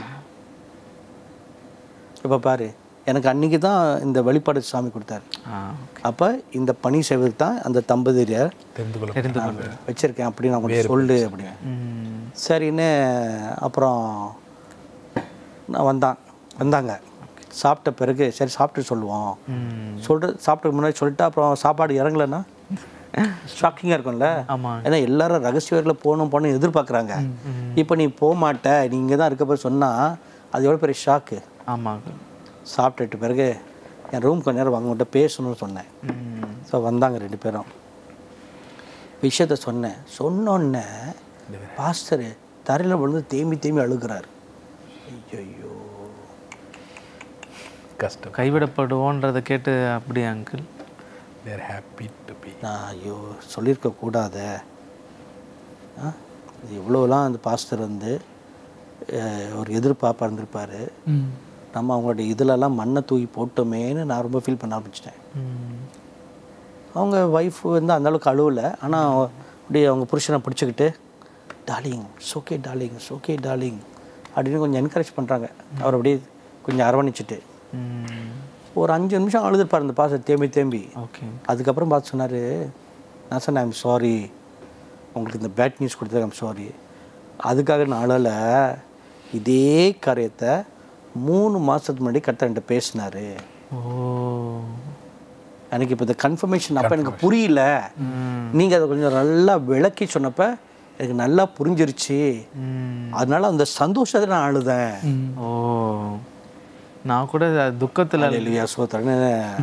இப்போ பாரு எனக்கு அன்னைக்கு தான் இந்த வெளிப்பாடு சாமி கொடுத்தாரு ஆ, அப்போ இந்த பணி செய்வதுக்கு தான் அந்த தம்பதியரை தெரிந்து கொள்ள தெரிந்து கொள்ள வச்சுருக்கேன் அப்படின்னு நான் கொஞ்சம் சொல்லு அப்படின்னு ம், சரின்னு அப்புறம் நான் வந்தான் வந்தாங்க சாப்பிட்ட பிறகு சரி சாப்பிட்டு சொல்லுவோம் ம், சொல்கிற சாப்பிட்டு முன்னாடி சொல்லிட்டு அப்புறம் சாப்பாடு இறங்கலைன்னா ஷாக்கிங்காக இருக்கும்ல ஆமா ஏன்னா எல்லாரும் ரகசிய வரையில் போகணும் போகணும் எதிர்பார்க்குறாங்க இப்போ நீ போக மாட்ட நீ இங்கே தான் இருக்க போய் சொன்னால் அது எவ்வளோ பெரிய ஷாக்கு ஆமா அங்கிள் சாப்பிட்டுட்டு பிறகு என் ரூம் கொஞ்ச நேரம் வாங்க உங்கள்கிட்ட பேசணும்னு சொன்னேன் ம், ஸோ வந்தாங்க ரெண்டு பேரும் விஷயத்த சொன்னேன் சொன்னோன்னே பாஸ்டர் தரையில் விழுந்து தேம்பி தேம்பி அழுகிறார் ஐயோ கஷ்டம் கைவிடப்படுவோன்றதை கேட்டு அப்படியே uncle there happy to be நான் ஐயோ சொல்லியிருக்க கூடாதே ஆ இது இவ்வளோலாம் அந்த பாஸ்டர் வந்து அஹ், ஒரு எதிர்பார்ப்பாக இருந்திருப்பார் ம் நம்ம அவங்களுடைய இதிலெல்லாம் மண்ணை தூக்கி போட்டோமேன்னு நான் ரொம்ப ஃபீல் பண்ண ஆரம்பிச்சிட்டேன் ம், அவங்க ஒய்ஃப் வந்து அந்த அளவுக்கு அழுவலை ஆனால் அப்படியே அவங்க புருஷனை பிடிச்சிக்கிட்டு டார்லிங் சோகே டார்லிங் சோகே டார்லிங் அப்படின்னு கொஞ்சம் என்கரேஜ் பண்ணுறாங்க அவர் அப்படியே கொஞ்சம் அரவணைச்சிட்டு ம், ஒரு அஞ்சு நிமிஷம் அழுதுருப்பார் அந்த பாச தேம்பி தேம்பி ஓகே அதுக்கப்புறம் பார்த்து சொன்னார் நான் சொன்னேன் ஐம் சாரி உங்களுக்கு இந்த பேட் நியூஸ் கொடுத்தது ஐம் சாரி அதுக்காக நான் அழலை இதே காரியத்தை மூணு மாதத்துக்கு முன்னாடி கரெக்டாக என்கிட்ட பேசினார் ஓ எனக்கு இப்போ இந்த கன்ஃபர்மேஷன் அப்போ எனக்கு புரியல நீங்கள் அதை கொஞ்சம் நல்லா விளக்கி சொன்னப்ப எனக்கு நல்லா புரிஞ்சிருச்சு ம், அதனால அந்த சந்தோஷத்தை நான் அழுதேன் ஓ நான் கூட துக்கத்துல இல்லையா சோத்திரன்னு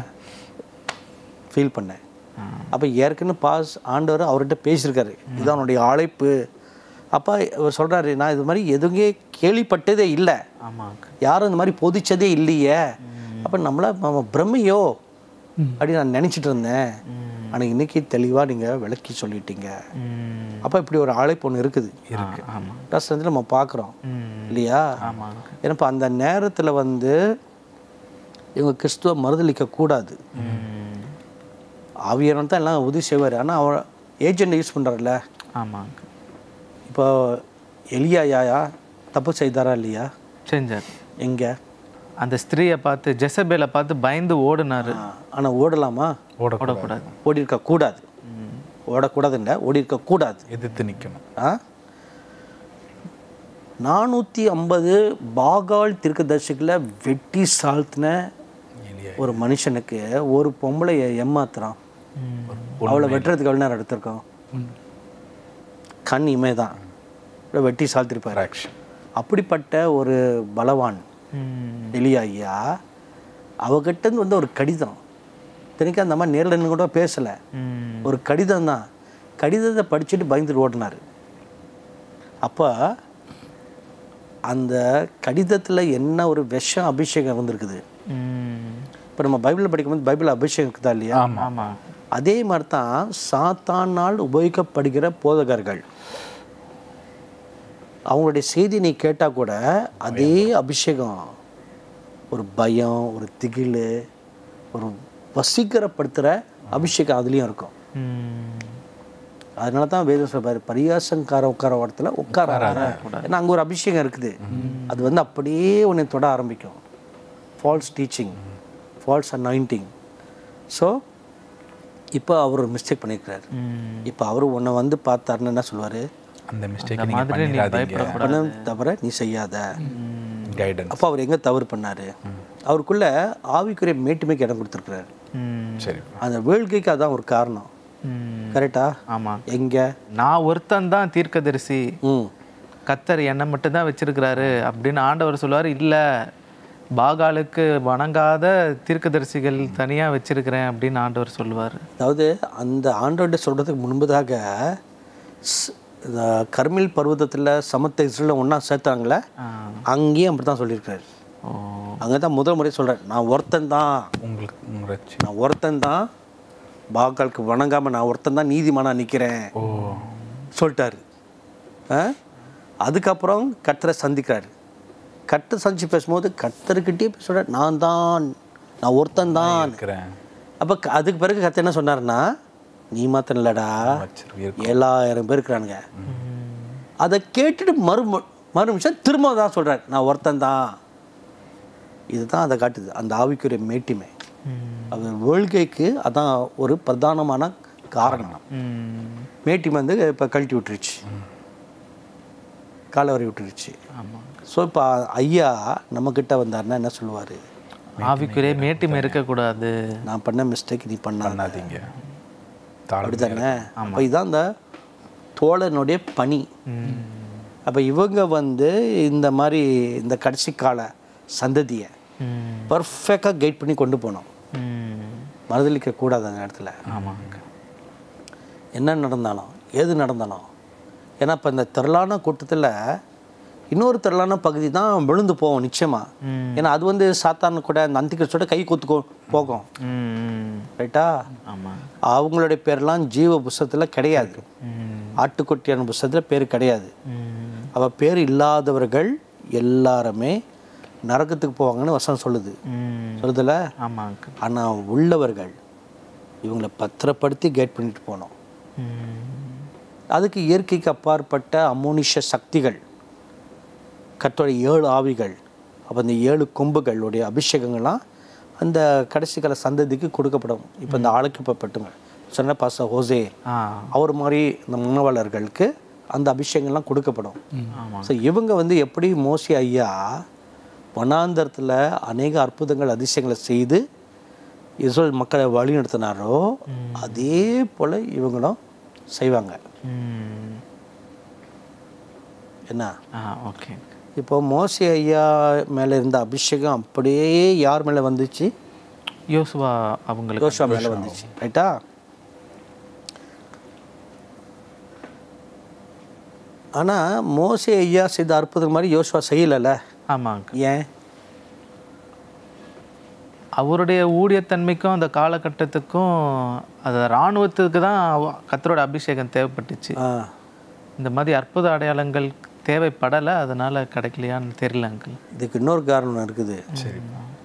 ஃபீல் பண்ணேன் அப்போ ஏற்கனவே பாஸ் ஆண்டவர் அவர்கிட்ட பேசியிருக்காரு இதுதான் அவனுடைய அழைப்பு அப்போ அவர் சொல்கிறாரு நான் இது மாதிரி எதுவுமே கேள்விப்பட்டதே இல்லை ஆமா அங்கிள் யாரும் இந்த மாதிரி பொதிச்சதே இல்லையே அப்போ நம்மள நம்ம பிரம்மையோ அப்படின்னு நான் நினச்சிட்டு இருந்தேன் ஆனால் இன்னைக்கு தெளிவாக நீங்கள் விளக்கி சொல்லிட்டீங்க ம், அப்போ இப்படி ஒரு அழைப்பு ஒன்று இருக்குது ஆ, ஆமா ப்ளஸ் வந்து நம்ம பார்க்குறோம் ம், இல்லையா ஆமா அங்கிள் ஏன்னா இப்போ அந்த நேரத்தில் வந்து இவங்க கிறிஸ்துவ மறுதளிக்க கூடாது ம், ஆவியானவர் தான் எல்லாம் உதவி செய்வார் ஆனால் அவர் ஏஜென்ட் யூஸ் பண்ணுறாருல ஆமா அங்கிள் இப்போ எலியா யாயா தப்பு செய்தாரா இல்லையா செஞ்சார் எங்கே அந்த ஸ்திரீயை பார்த்து ஜெசபேலை பார்த்து பயந்து ஓடுனாரு ஆனால் ஓடலாமா ஓடக்கூடாது ஓடி இருக்க கூடாது ஓடக்கூடாதுல்ல ஓடி இருக்க கூடாது எதிர்த்து நிற்கணும் ஆ நானூற்றி ஐம்பது பாகால் தீர்க்கதரிசிகளை வெட்டி சாழ்த்தின ஒரு மனுஷனுக்கு ஒரு பொம்பளையை ஏமாத்துறான் அவளை வெட்டுறதுக்கு எவ்வளோ நேரம் எடுத்திருக்கோம் கண் இமை தான் வெட்டி சாழ்த்திருப்பார் ஆக்ஷன் அப்படிப்பட்ட ஒரு பலவான் ம், எலியா ஐயா அவகிட்டருந்து வந்து ஒரு கடிதம் தினைக்கு அந்த மாதிரி நேரில் நின்று கூட பேசலை ம், ஒரு கடிதம் தான் கடிதத்தை படிச்சுட்டு பயந்துட்டு ஓடினார் அப்போ அந்த கடிதத்தில் என்ன ஒரு விஷம் அபிஷேகம் இருந்திருக்குது ம், இப்போ நம்ம பைபிளில் படிக்கும்போது பைபிள் அபிஷேகம் இருக்குதா இல்லையா ஆமா அதே மாதிரி தான் சாத்தானால் உபயோகிக்கப்படுகிற போதகர்கள் அவங்களுடைய செய்தி நீ கேட்டால் கூட அதே அபிஷேகம் ஒரு பயம் ஒரு திகில் ஒரு வசீகரப்படுத்துகிற அபிஷேகம் அதுலேயும் இருக்கும் ம், அதனால தான் வேதம் சொல்றாரு பரியாசங்கார உட்கார இடத்துல உட்கார ஏன்னா அங்கே ஒரு அபிஷேகம் இருக்குது அது வந்து அப்படியே உன்னை தொட ஆரம்பிக்கும் false teaching false anointing so இப்போ அவர் ஒரு மிஸ்டேக் பண்ணியிருக்கிறாரு ம். இப்போ அவர் உன்னை வந்து பார்த்தாருன்னு என்ன சொல்லுவார் அந்த மிஸ்டேக் நீங்கள் மாதிரி நீ பண்ணிடாதீங்க பண்ண தவிர நீ செய்யாத கைடன்ஸ் அப்போ அவர் எங்கே தவறு பண்ணார் அவருக்குள்ள ஆவிக்குரிய மேட்டுமைக்கு இடம் கொடுத்துருக்குறாரு ம், சரி அந்த வேள்கைக்கு அதான் ஒரு காரணம் ம், கரெக்டா ஆமாம் எங்க நான் ஒருத்தன் தான் தீர்க்கதரிசி ம் கத்தர் என்னை மட்டும்தான் வச்சிருக்கிறாரு அப்படின்னு ஆண்டவர் சொல்லுவார் இல்லை பாகாலுக்கு வணங்காத தீர்க்கதரிசிகள் தனியாக வச்சிருக்கிறேன் அப்படின்னு ஆண்டவர் சொல்லுவார் அதாவது அந்த ஆண்டோட சொல்கிறதுக்கு முன்பதாக ஸ்- இந்த கர்மில் பர்வதத்தில் சமத்த இஸ்ரேல ஒன்றா சேர்த்தாங்களே அங்கேயும் அப்படி தான் சொல்லியிருக்காரு ஓ அங்கே தான் முதல் முறை சொல்கிறேன் நான் ஒருத்தன் தான் உங்களுக்கு உங்களை நான் ஒருத்தன் தான் பாகாலுக்கு வணங்காமல் நான் ஒருத்தன் தான் நீதிமானா நிற்கிறேன் ஓ சொல்லிட்டாரு ஆ? அதுக்கப்புறம் கர்த்தரை சந்திக்கிறாரு கர்த்தர் சந்திச்சு பேசும்போது கர்த்தர்கிட்டயே சொல்கிறார் நான் தான் நான் ஒருத்தன் தான் இருக்கிறேன் அப்போ அதுக்கு பிறகு கர்த்தர் என்ன சொன்னாருன்னா நீ மாத்திரம் இல்லடா வச்சிருக்கீர் ஏழாயிரம் பேர் இருக்கிறானுங்க அதை கேட்டுட்டு மறு மறு நிமிஷம் திரும்ப தான் சொல்கிறார் நான் ஒருத்தன் தான் இதுதான் அதை காட்டுது அந்த ஆவிக்குரிய மேட்டிமை அவர் வேள்கைக்கு அதான் ஒரு பிரதானமான காரணம் ம் மேட்டிமை வந்து இப்போ கழட்டி விட்டுருச்சு காலவரி விட்டுருச்சு ஆமாம் ஸோ இப்போ ஐயா நம்மக்கிட்ட வந்தாருன்னா என்ன சொல்லுவார் ஆவிக்குரிய மேட்டிமை இருக்கக்கூடாது நான் பண்ண மிஸ்டேக் நீ பண்ணாத பண்ணாதீங்க தாழ்வு அப்படிதானே அப்போ இதான் அந்த தோழனுடைய பணி அப்போ இவங்க வந்து இந்த மாதிரி இந்த கடைசி கால சந்ததியை ம் பர்ஃபெக்டாக கைட் பண்ணி கொண்டு போனோம் ம் மறுதளிக்க கூடாது அந்த இடத்துல ஆமாங்க என்ன நடந்தாலும் ஏது நடந்தாலும் ஏன்னா இப்போ இந்த திரளான கூட்டத்தில் இன்னொரு திரளான பகுதி தான் விழுந்து போவோம் நிச்சயமா ஏன்னா அது வந்து சாத்தான கூட அந்த அந்திகிறிஸ்தோட கை கொத்து போகும் ம் ரைட்டா ஆமாம் அவங்களுடைய பேர்லாம் ஜீவ புஸ்தகத்தில் கிடையாது ம் ஆட்டுக்குட்டியான புஸ்தகத்தில் பேர் கிடையாது ம் அவ பேர் இல்லாதவர்கள் எல்லாருமே நரகத்துக்கு போவாங்கன்னு வசனம் சொல்லுது ம் சொல்லுதுல ஆமாங்க ஆனால் உள்ளவர்கள் இவங்களை பத்திரப்படுத்தி கைட் பண்ணிட்டு போனோம் ம் அதுக்கு இயற்கைக்கு அப்பாற்பட்ட அமோனிஷ சக்திகள் கத்தோட ஏழு ஆவிகள் அப்போ இந்த ஏழு கொம்புகளுடைய அபிஷேகங்கள்லாம் அந்த கடைசி கால சந்ததிக்கு கொடுக்கப்படும் இப்போ இந்த ஆளுக்கப்பட்டுங்க சொன்ன பாச ஹோசே ஆ அவர் மாதிரி இந்த மனவாளர்களுக்கு அந்த அபிஷேகங்கள்லாம் கொடுக்கப்படும் ஆமாம் ஸோ இவங்க வந்து எப்படி மோசி ஐயா வனாந்தரத்தில் அநேக அற்புதங்கள் அதிசயங்களை செய்து இஸ்ரேல் மக்களை வழிநடத்தினாரோ அதே போல் இவங்களும் செய்வாங்க ம் என்ன ஆ ஓகே இப்போ மோசி ஐயா மேலே இருந்த அபிஷேகம் அப்படியே யார் மேலே வந்துச்சு யோசுவா அவங்களுக்கு யோசுவா மேலே வந்துச்சு ரைட்டா ஆனால் மோசி ஐயா செய்த அற்புதம் மாதிரி யோசுவா செய்யலைல்ல ஆமாங்க ஏன் அவருடைய ஊழியத்தன்மைக்கும் அந்த காலகட்டத்துக்கும் அது இராணுவத்துக்கு தான் அவ- கர்த்தரோட அபிஷேகம் தேவைப்பட்டுச்சு ஆ இந்த மாதிரி அற்புத அடையாளங்கள் தேவைப்படலை அதனால கிடைக்கலையான்னு தெரியல அங்கிள் இதுக்கு இன்னொரு காரணம் இருக்குது சரி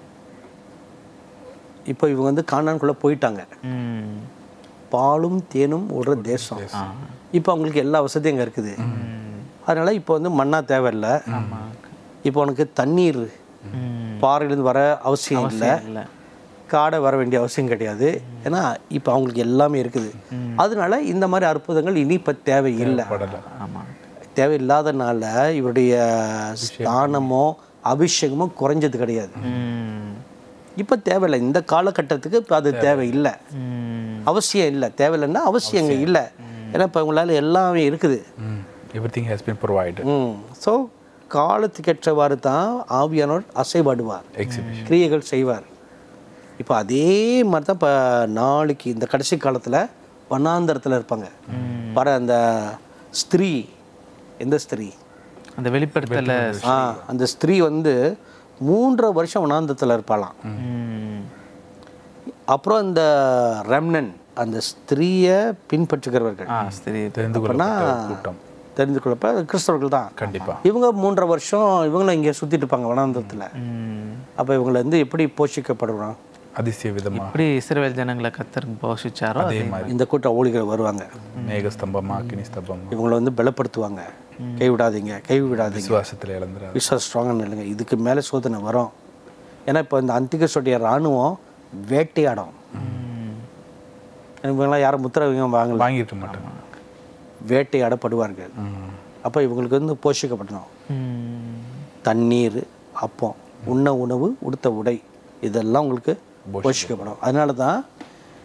இப்போ இவங்க வந்து கானான்குள்ளே போயிட்டாங்க ம் பாலும் தேனும் ஓடுற தேசம் இப்போ அவங்களுக்கு எல்லா வசதியும் அங்கே இருக்குது அதனால இப்போ வந்து மண்ணா தேவையில்லை இப்போ உனக்கு தண்ணீர் ம் பாறையிலேருந்து வர அவசியம் இல்லை இல்லை காடை வர வேண்டிய அவசியம் கிடையாது ஏன்னா இப்போ அவங்களுக்கு எல்லாமே இருக்குது அதனால இந்த மாதிரி அற்புதங்கள் இனி இப்போ தேவையில்லை ஆமாம் தேவையில்லாதனால இவருடைய ஸ்தானமோ அபிஷேகமோ குறைஞ்சது கிடையாது ம் இப்போ தேவையில்லை இந்த காலகட்டத்துக்கு இப்போ அது தேவையில்லை ம் அவசியம் இல்லை தேவையில்லைன்னா அவசியம் இங்கே இல்லை ஏன்னா இப்போ உங்களால் எல்லாமே இருக்குது everything has been provided ம் ஸோ காலத்துக்கேற்றவாறு தான் ஆவியானவர் அசைபாடுவார் எக்ஸிபிஷன் கிரியைகள் செய்வார் இப்போ அதே மாதிரி தான் இப்போ நாளைக்கு இந்த கடைசி காலத்தில் வண்ணாந்தரத்தில் இருப்பாங்க பாரு அந்த ஸ்திரீ எந்த ஸ்திரீ அந்த வெளிப்படுத்தல ஆ அந்த ஸ்திரீ வந்து மூன்றரை வருஷம் வனாந்தரத்தில் இருப்பாளாம் ம் அப்புறம் இந்த ரெம்னன் அந்த ஸ்திரீயை பின்பற்றுகிறவர்கள் ஆ சரி தெரிந்து கொள்ளப்பட்ட கூட்டம் தெரிந்து கொள்ளப்ப கிறிஸ்தவர்கள் தான் கண்டிப்பா இவங்க மூன்றரை வருஷம் இவங்களும் இங்கே சுற்றிட்டு இருப்பாங்க வனாந்தரத்தில் ம் அப்போ இவங்களை வந்து எப்படி போஷிக்கப்படுறோம் அதிசய விதமா எப்படி இஸ்ரவேல் ஜனங்களை கத்தர் போஷிச்சாரோ அதே மாதிரி இந்த கூட்ட ஊழிகள் வருவாங்க மேகஸ்தம்பமா அக்னி ஸ்தம்பமா இவங்களை வந்து பலப்படுத்துவாங்க கைவிடாதீங்க கைவிடாதீங்க விசுவாசத்துல இழந்துறாரு விஸ்வாச ஸ்ட்ராங்காக இல்லைங்க இதுக்கு மேலே சோதனை வரும் ஏன்னா இப்போ இந்த அந்திகசுடைய இராணுவம் வேட்டையாடும் இவங்கெல்லாம் யாரும் முத்திரவங்க வாங்கல வாங்கியிருக்க மாட்டாங்க வேட்டையாடப்படுவார்கள் ம். அப்போ இவங்களுக்கு வந்து போஷிக்கப்படணும் ம் தண்ணீர் அப்பம் உண்ண உணவு உடுத்த உடை இதெல்லாம் உங்களுக்கு போஷிக்கப்படும் அதனால தான்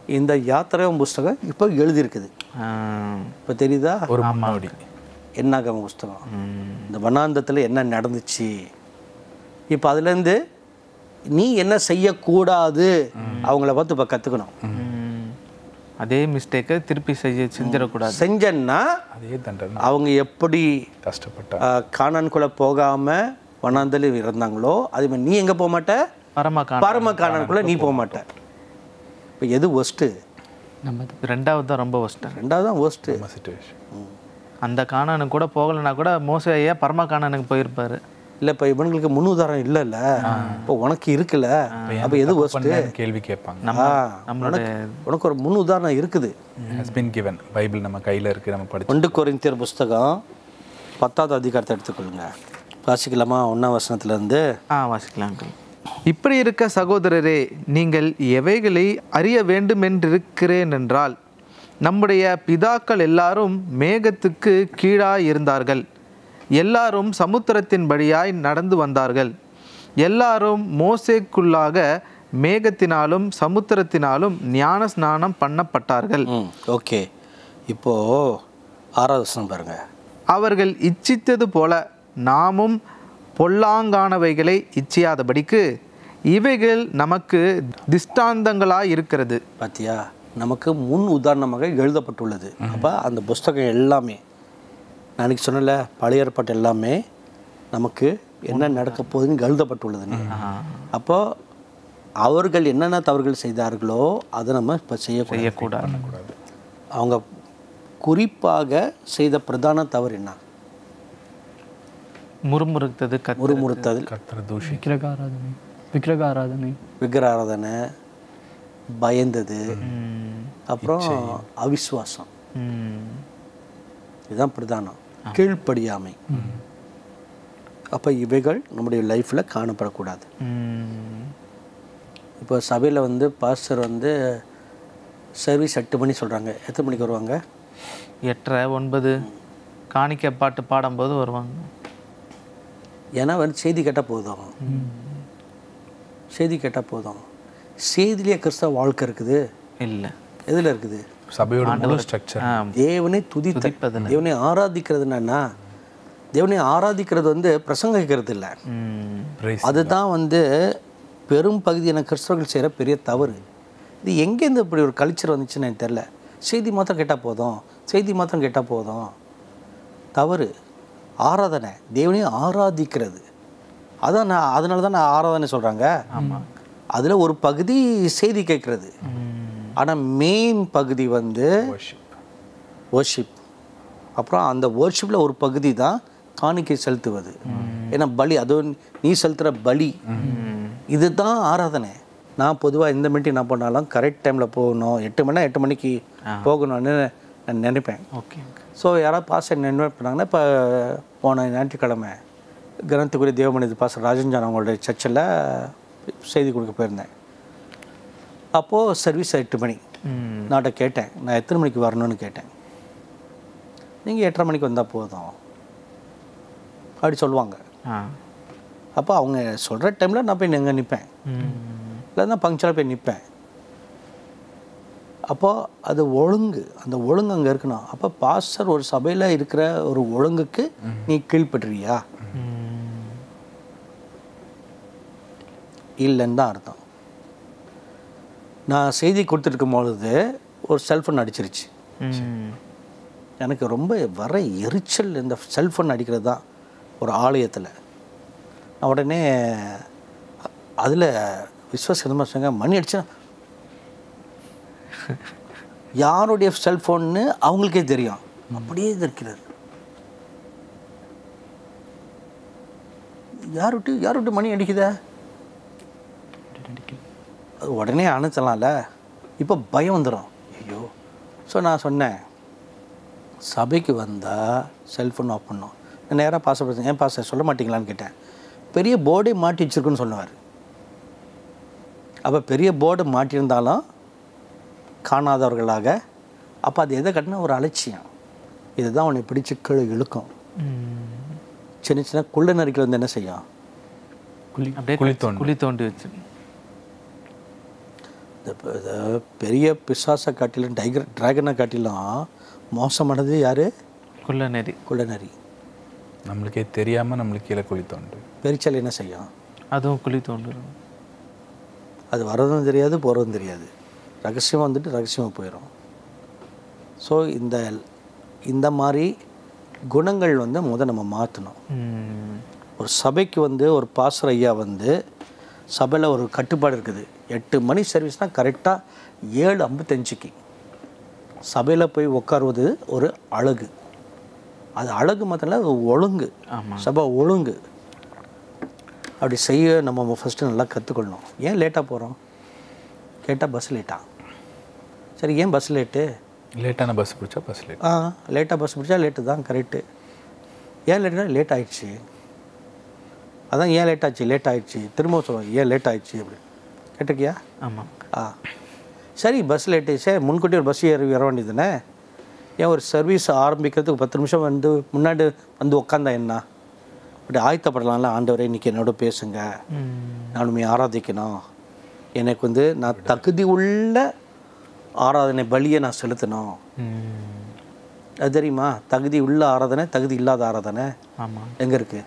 இந்த யாத்திரையும் புஸ்தகம் இப்போ எழுதியிருக்குது ஆஹ், இப்போ தெரியுதா ஒரு முன்னோடி என்னாகம புஸ்தகம் இந்த வனாந்தத்தில் என்ன நடந்துச்சு இப்போ அதுலேருந்து நீ என்ன செய்யக்கூடாது அவங்கள பார்த்து இப்போ கற்றுக்கணும் ம். அதே மிஸ்டேக்கை திருப்பி செய்ய செஞ்சிடக்கூடாது செஞ்சன்னா அதே தண்டனை அவங்க எப்படி கஷ்டப்பட்டா ஆஹ், கானான்குள்ள போகாமல் வனாந்தலில் இருந்தாங்களோ அதே மாதிரி நீ எங்கே போக மாட்ட பரம பரம கானான்குள்ள நீ போக மாட்ட இப்போ எது ஒஸ்ட்டு நம்ம ரெண்டாவது தான் ரொம்ப ஒஸ்ட்டு ரெண்டாவது தான் ஒஸ்ட்டு சுச்சுவேஷன் அந்த காணனுக்கு கூட போகலைன்னா கூட மோச ஐயா பரம காணனுக்கு போயிருப்பாரு இல்லை இப்போ இவங்களுக்கு முன் உதாரணம் இல்லைல்ல இப்போ உனக்கு இருக்குல்ல அப்போ எது ஒஸ்ட்டு கேள்வி கேட்பாங்க நம்மளுடைய உனக்கு ஒரு முன் உதாரணம் இருக்குது ஹஸ் பின் கிவன் பைபிள் நம்ம கையில இருக்கு நம்ம படிச்சு ஒன்று கொரிந்தியர் புஸ்தகம் பத்தாவது அதிகாரத்தை எடுத்துக்கொள்ளுங்க வாசிக்கலாமா ஒன்றாம் வசனத்துலேருந்து ஆ வாசிக்கலாம் uncle. இப்படி இருக்க சகோதரரே நீங்கள் எவைகளை அறிய வேண்டுமென்றிருக்கிறேன் என்றால் நம்முடைய பிதாக்கள் எல்லாரும் மேகத்துக்கு கீழாய் இருந்தார்கள் எல்லாரும் சமுத்திரத்தின் வழியாய் நடந்து வந்தார்கள் எல்லாரும் மோசேக்குள்ளாக மேகத்தினாலும் சமுத்திரத்தினாலும் ஞான ஸ்நானம் பண்ணப்பட்டார்கள் ம் ஓகே இப்போது ஆறாவது வசனம் பாருங்கள் அவர்கள் இச்சித்தது போல நாமும் பொல்லாங்கானவைகளை இச்சியாதபடிக்கு இவைகள் நமக்கு திஷ்டாந்தங்களாய் இருக்கிறது பாத்தியா நமக்கு முன் உதாரணமாக எழுதப்பட்டுள்ளது அப்போ அந்த புஸ்தகம் எல்லாமே நான் அன்னைக்கு சொன்னல பழைய ஏற்பாட்டு எல்லாமே நமக்கு என்ன நடக்க போகுதுன்னு எழுதப்பட்டுள்ளதுன்னு அப்போ அவர்கள் என்னென்ன தவறுகள் செய்தார்களோ அதை நம்ம இப்போ செய்யக்கூடாது செய்யக்கூடாது அவங்க குறிப்பாக செய்த பிரதான தவறு என்ன முறுமுறுத்தது கத்து முறுமுறுத்தல் கர்த்தர் தூஷி விக்கிரக ஆராதனை விக்கிரக ஆராதனை விக்கிர ஆராதனை பயந்தது அப்புறம் அவிசுவாசம் ம். இதுதான் பிரதானம் கீழ்ப்படியாமை அப்போ இவைகள் நம்முடைய லைஃப்பில் காணப்படக்கூடாது ம். இப்போ சபையில் வந்து பாஸ்டர் வந்து சர்வீஸ் எட்டு மணி சொல்கிறாங்க எத்தனை மணிக்கு வருவாங்க எட்டரை ஒன்பது காணிக்கை பாட்டு பாடும்போது வருவாங்க ஏன்னா வந்து செய்தி கேட்டால் போதும் செய்தி கேட்டால் போதும் செய்திலேயே கிறிஸ்தவ வாழ்க்கை இருக்குது இல்லை எதில் இருக்குது சபையோட முழு ஸ்ட்ரக்சர் தேவனை துதித்த தேவனை ஆராதிக்கிறது என்னன்னா தேவனை ஆராதிக்கிறது வந்து பிரசங்கிக்கிறது இல்லை அதுதான் வந்து பெரும் பகுதியான கிறிஸ்தவர்கள் செய்கிற பெரிய தவறு இது எங்கேருந்து இப்படி ஒரு கல்ச்சர் வந்துச்சுன்னு எனக்கு தெரில செய்தி மாத்திரம் கேட்டால் போதும் செய்தி மாத்திரம் கேட்டால் போதும் தவறு ஆராதனை தேவனை ஆராதிக்கிறது அதான் நான் அதனால தான் நான் ஆராதனை சொல்கிறாங்க அதில் ஒரு பகுதி செய்தி கேட்குறது ஆனால் மெயின் பகுதி வந்து worship அப்புறம் அந்த worshipல ஒரு பகுதி தான் காணிக்கை செலுத்துவது ஏன்னா பலி அதுவும் நீ செலுத்துகிற பலி இதுதான் ஆராதனை நான் பொதுவாக எந்த மீட்டிங் நான் பண்ணாலும் கரெக்ட் டைமில் போகணும் எட்டு மணி எட்டு மணிக்கு போகணும்னு நான் நினைப்பேன் ஓகே ஸோ யாராவது பாஸ்டர் இன்வைட் பண்ணாங்கன்னா இப்போ போன ஞாயிற்றுக்கிழமை கிரந்தத்துக்குரிய தேவமனித பாஸ்டர் ராஜன் அவங்களுடைய சர்ச்சில் செய்தி கொடுக்க போயிருந்தேன் அப்போது சர்வீஸ் எட்டு மணி நான்கிட்ட கேட்டேன் நான் எத்தனை மணிக்கு வரணும்னு கேட்டேன் நீங்கள் எட்டரை மணிக்கு வந்தால் போதும் அப்படி சொல்லுவாங்க ஆ அப்போ அவங்க சொல்கிற டைமில் நான் போய் எங்கே நிற்பேன் இல்லைன்னா பங்க்சுவலாக போய் நிற்பேன் அப்போது அது ஒழுங்கு அந்த ஒழுங்கு அங்கே இருக்கணும் அப்போ பாஸ்டர் ஒரு சபையில் இருக்கிற ஒரு ஒழுங்குக்கு நீ கீழ்ப்படுறியா இல்லைன்னு தான் அர்த்தம் நான் செய்தி கொடுத்துருக்கும் பொழுது ஒரு செல்ஃபோன் அடிச்சிருச்சு ம். எனக்கு ரொம்ப வர எரிச்சல் இந்த செல்ஃபோன் அடிக்கிறது தான் ஒரு ஆலயத்தில் நான் உடனே அதில் விஸ்வசனமாக சொன்னாங்க மணி அடிச்சா யாருடைய செல்ஃபோன்னு அவங்களுக்கே தெரியும் அப்படியே இது இருக்கிறது யார் விட்டு யார் விட்டு மணி அடிக்குதா அது உடனே அணைச்சலாம்ல இப்போ பயம் வந்துடும் ஐயோ ஸோ நான் சொன்னேன் சபைக்கு வந்தால் செல்ஃபோன் ஆஃப் பண்ணோம் நான் நேராக பாச பேசுகிறேன் ஏன் பாச சொல்ல மாட்டீங்களான்னு கேட்டேன் பெரிய போர்டே மாட்டி வச்சிருக்குன்னு சொல்லுவார் அப்போ பெரிய போர்டு மாட்டியிருந்தாலும் காணாதவர்களாக அப்போ அது எதை கட்டினா ஒரு அலட்சியம் இதுதான் உன்னை பிடிச்சி கீழே இழுக்கும் சின்ன சின்ன குள்ள நரிக்கல் வந்து என்ன செய்யும் அப்படியே குழி தோண்டி. குழி தோண்டி வச்சு இந்த ப- இந்த பெரிய பிசாசை காட்டிலும் டைகர் டிராகனை காட்டிலும் மோசமானது யார் குள்ள நெறி குள்ளநரி நம்மளுக்கே தெரியாமல் நம்மளுக்கு கீழே குழி தோண்டு பெரிச்சல் என்ன செய்யும் அதுவும் குழி தோண்டுரும் அது வர்றதும் தெரியாது போகிறதும் தெரியாது ரகசியமாக வந்துட்டு ரகசியமாக போயிடும் ஸோ இந்த இந்த மாதிரி குணங்கள் வந்து முத நம்ம மாற்றணும் ம். ஒரு சபைக்கு வந்து ஒரு பாஸ்டர் ஐயா வந்து சபையில் ஒரு கட்டுப்பாடு இருக்குது எட்டு மணி சர்வீஸ்னால் கரெக்டாக ஏழு ஐம்பத்தஞ்சுக்கு சபையில் போய் உட்காருவது ஒரு அழகு அது அழகு மாத்திரம் அது ஒழுங்கு சபை ஒழுங்கு அப்படி செய்ய நம்ம ஃபஸ்ட்டு நல்லா கற்றுக்கொள்ளணும் ஏன் லேட்டாக போகிறோம் கேட்டால் பஸ் லேட்டா சரி ஏன் பஸ் லேட்டு லேட்டான பஸ் பிடிச்சா பஸ் லேட் ஆ லேட்டாக பஸ் பிடிச்சா லேட்டு தான் கரெக்டு ஏன் லேட்டுனா லேட் ஆயிடுச்சு அதான் ஏன் லேட் ஆச்சு லேட் ஆயிடுச்சு திரும்ப சொல்லுவோம் ஏன் லேட் ஆயிடுச்சு அப்படி கேட்டிருக்கியா ஆமாம் ஆ சரி பஸ் லேட்டு சரி முன்கூட்டி ஒரு பஸ் ஏறி வர வேண்டியதுதானே ஏன் ஒரு சர்வீஸ் ஆரம்பிக்கிறதுக்கு பத்து நிமிஷம் வந்து முன்னாடி வந்து உக்காந்தா என்ன அப்படி ஆயத்தப்படலாம்ல ஆண்டவரே இன்னைக்கு என்னோட பேசுங்க நானுமே ஆராதிக்கணும் எனக்கு வந்து நான் தகுதி உள்ள ஆராதனை பலியை நான் செலுத்தணும் அது தெரியுமா தகுதி உள்ள ஆராதனை தகுதி இல்லாத ஆராதனை ஆமாம் எங்கே இருக்குது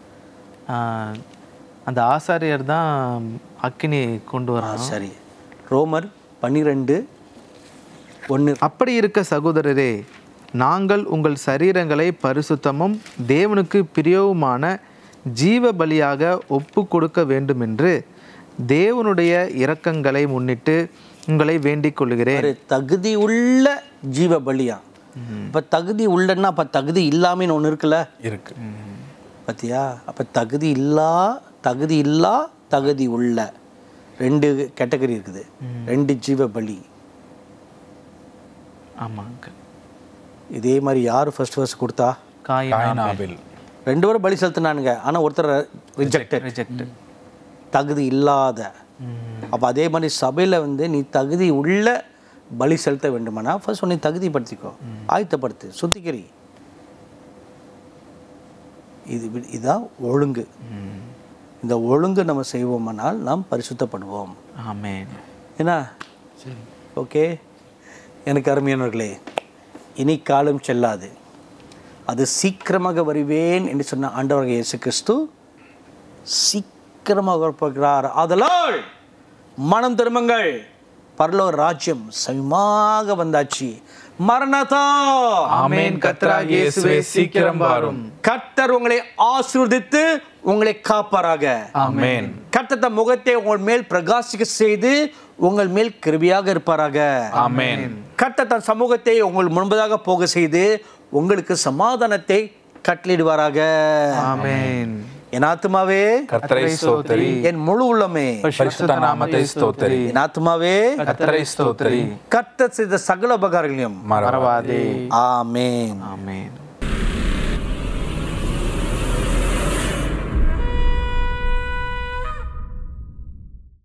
அந்த ஆசாரியர் தான் அக்கினி கொண்டு ஆ வரான் சரி ரோமர் பன்னிரெண்டு ஒன்று அப்படி இருக்க சகோதரரே நாங்கள் உங்கள் சரீரங்களை பரிசுத்தமும் தேவனுக்கு பிரியவுமான ஜீவ பலியாக ஒப்பு கொடுக்க வேண்டுமென்று தேவனுடைய இரக்கங்களை முன்னிட்டு உங்களை வேண்டிக் கொள்கிறேன் ஒரு தகுதி உள்ள ஜீவ பலியா இப்போ தகுதி உள்ளன்னா அப்போ தகுதி இல்லாமல் ஒன்று இருக்குல்ல இருக்கு பார்த்தியா அப்போ தகுதி இல்லா தகுதி இல்லா தகுதி உள்ள ரெண்டு கேட்டகரி இருக்குது ரெண்டு ஜீவ பலி ஆமாங்க இதே மாதிரி யார் ஃபர்ஸ்ட் ஃபர்ஸ்ட் கொடுத்தா காயின் காயின் ஆபேல் ரெண்டு பேரும் பலி செலுத்தினானுங்க ஆனால் ஒருத்தர் ரிஜெக்டட் ரிஜெக்ட் தகுதி இல்லாத அப்போ அதே மாதிரி சபையில் வந்து நீ தகுதி உள்ள பலி செலுத்த வேண்டுமானா ஃபர்ஸ்ட் உன்னை தகுதிப்படுத்திக்கோ ஆயத்தப்படுத்து சுத்திகரி இது வி- இதுதான் ஒழுங்கு இந்த ஒழுங்கு நம்ம செய்வோமானால் நாம் பரிசுத்தப்படுவோம் ஆமென் என்ன ஓகே எனக்கு அருமையானவர்களே இனி காலம் செல்லாது அது சீக்கிரமாக வருவேன் என்று சொன்ன ஆண்டவராக இயேசு கிறிஸ்து சீக்கிரமாக வரப்போகிறார் ஆதலால் மனம் திரும்புங்கள் பரலோக ராஜ்யம் சமயமாக வந்தாச்சு மரணதா ஆமென் கர்த்தராகிய இயேசுவே சீக்கிரம் வாரும் கர்த்தர் உங்களை ஆசீர்வதித்து உங்களை காப்பாராக ஆமென் கர்த்தர் தம் முகத்தை உங்கள் மேல் பிரகாசிக்க செய்து உங்கள் மேல் கிருபியாக இருப்பாராக ஆமென் கர்த்தர் தன் சமூகத்தை உங்கள் முன்பதாக போக செய்து உங்களுக்கு சமாதானத்தை கட்டளிடுவாராக ஆமென் என் ஆத்துமாவே கர்த்தரை ஸ்தோத்திரி என் முழு உள்ளமே பரிசுத்த நாமத்தை ஸ்தோத்திரி என் ஆத்துமாவே கர்த்தரை ஸ்தோத்திரி கர்த்தர் செய்த சகல உபகாரங்களையும் மறவாதே மறவாதே ஆமென் ஆமென்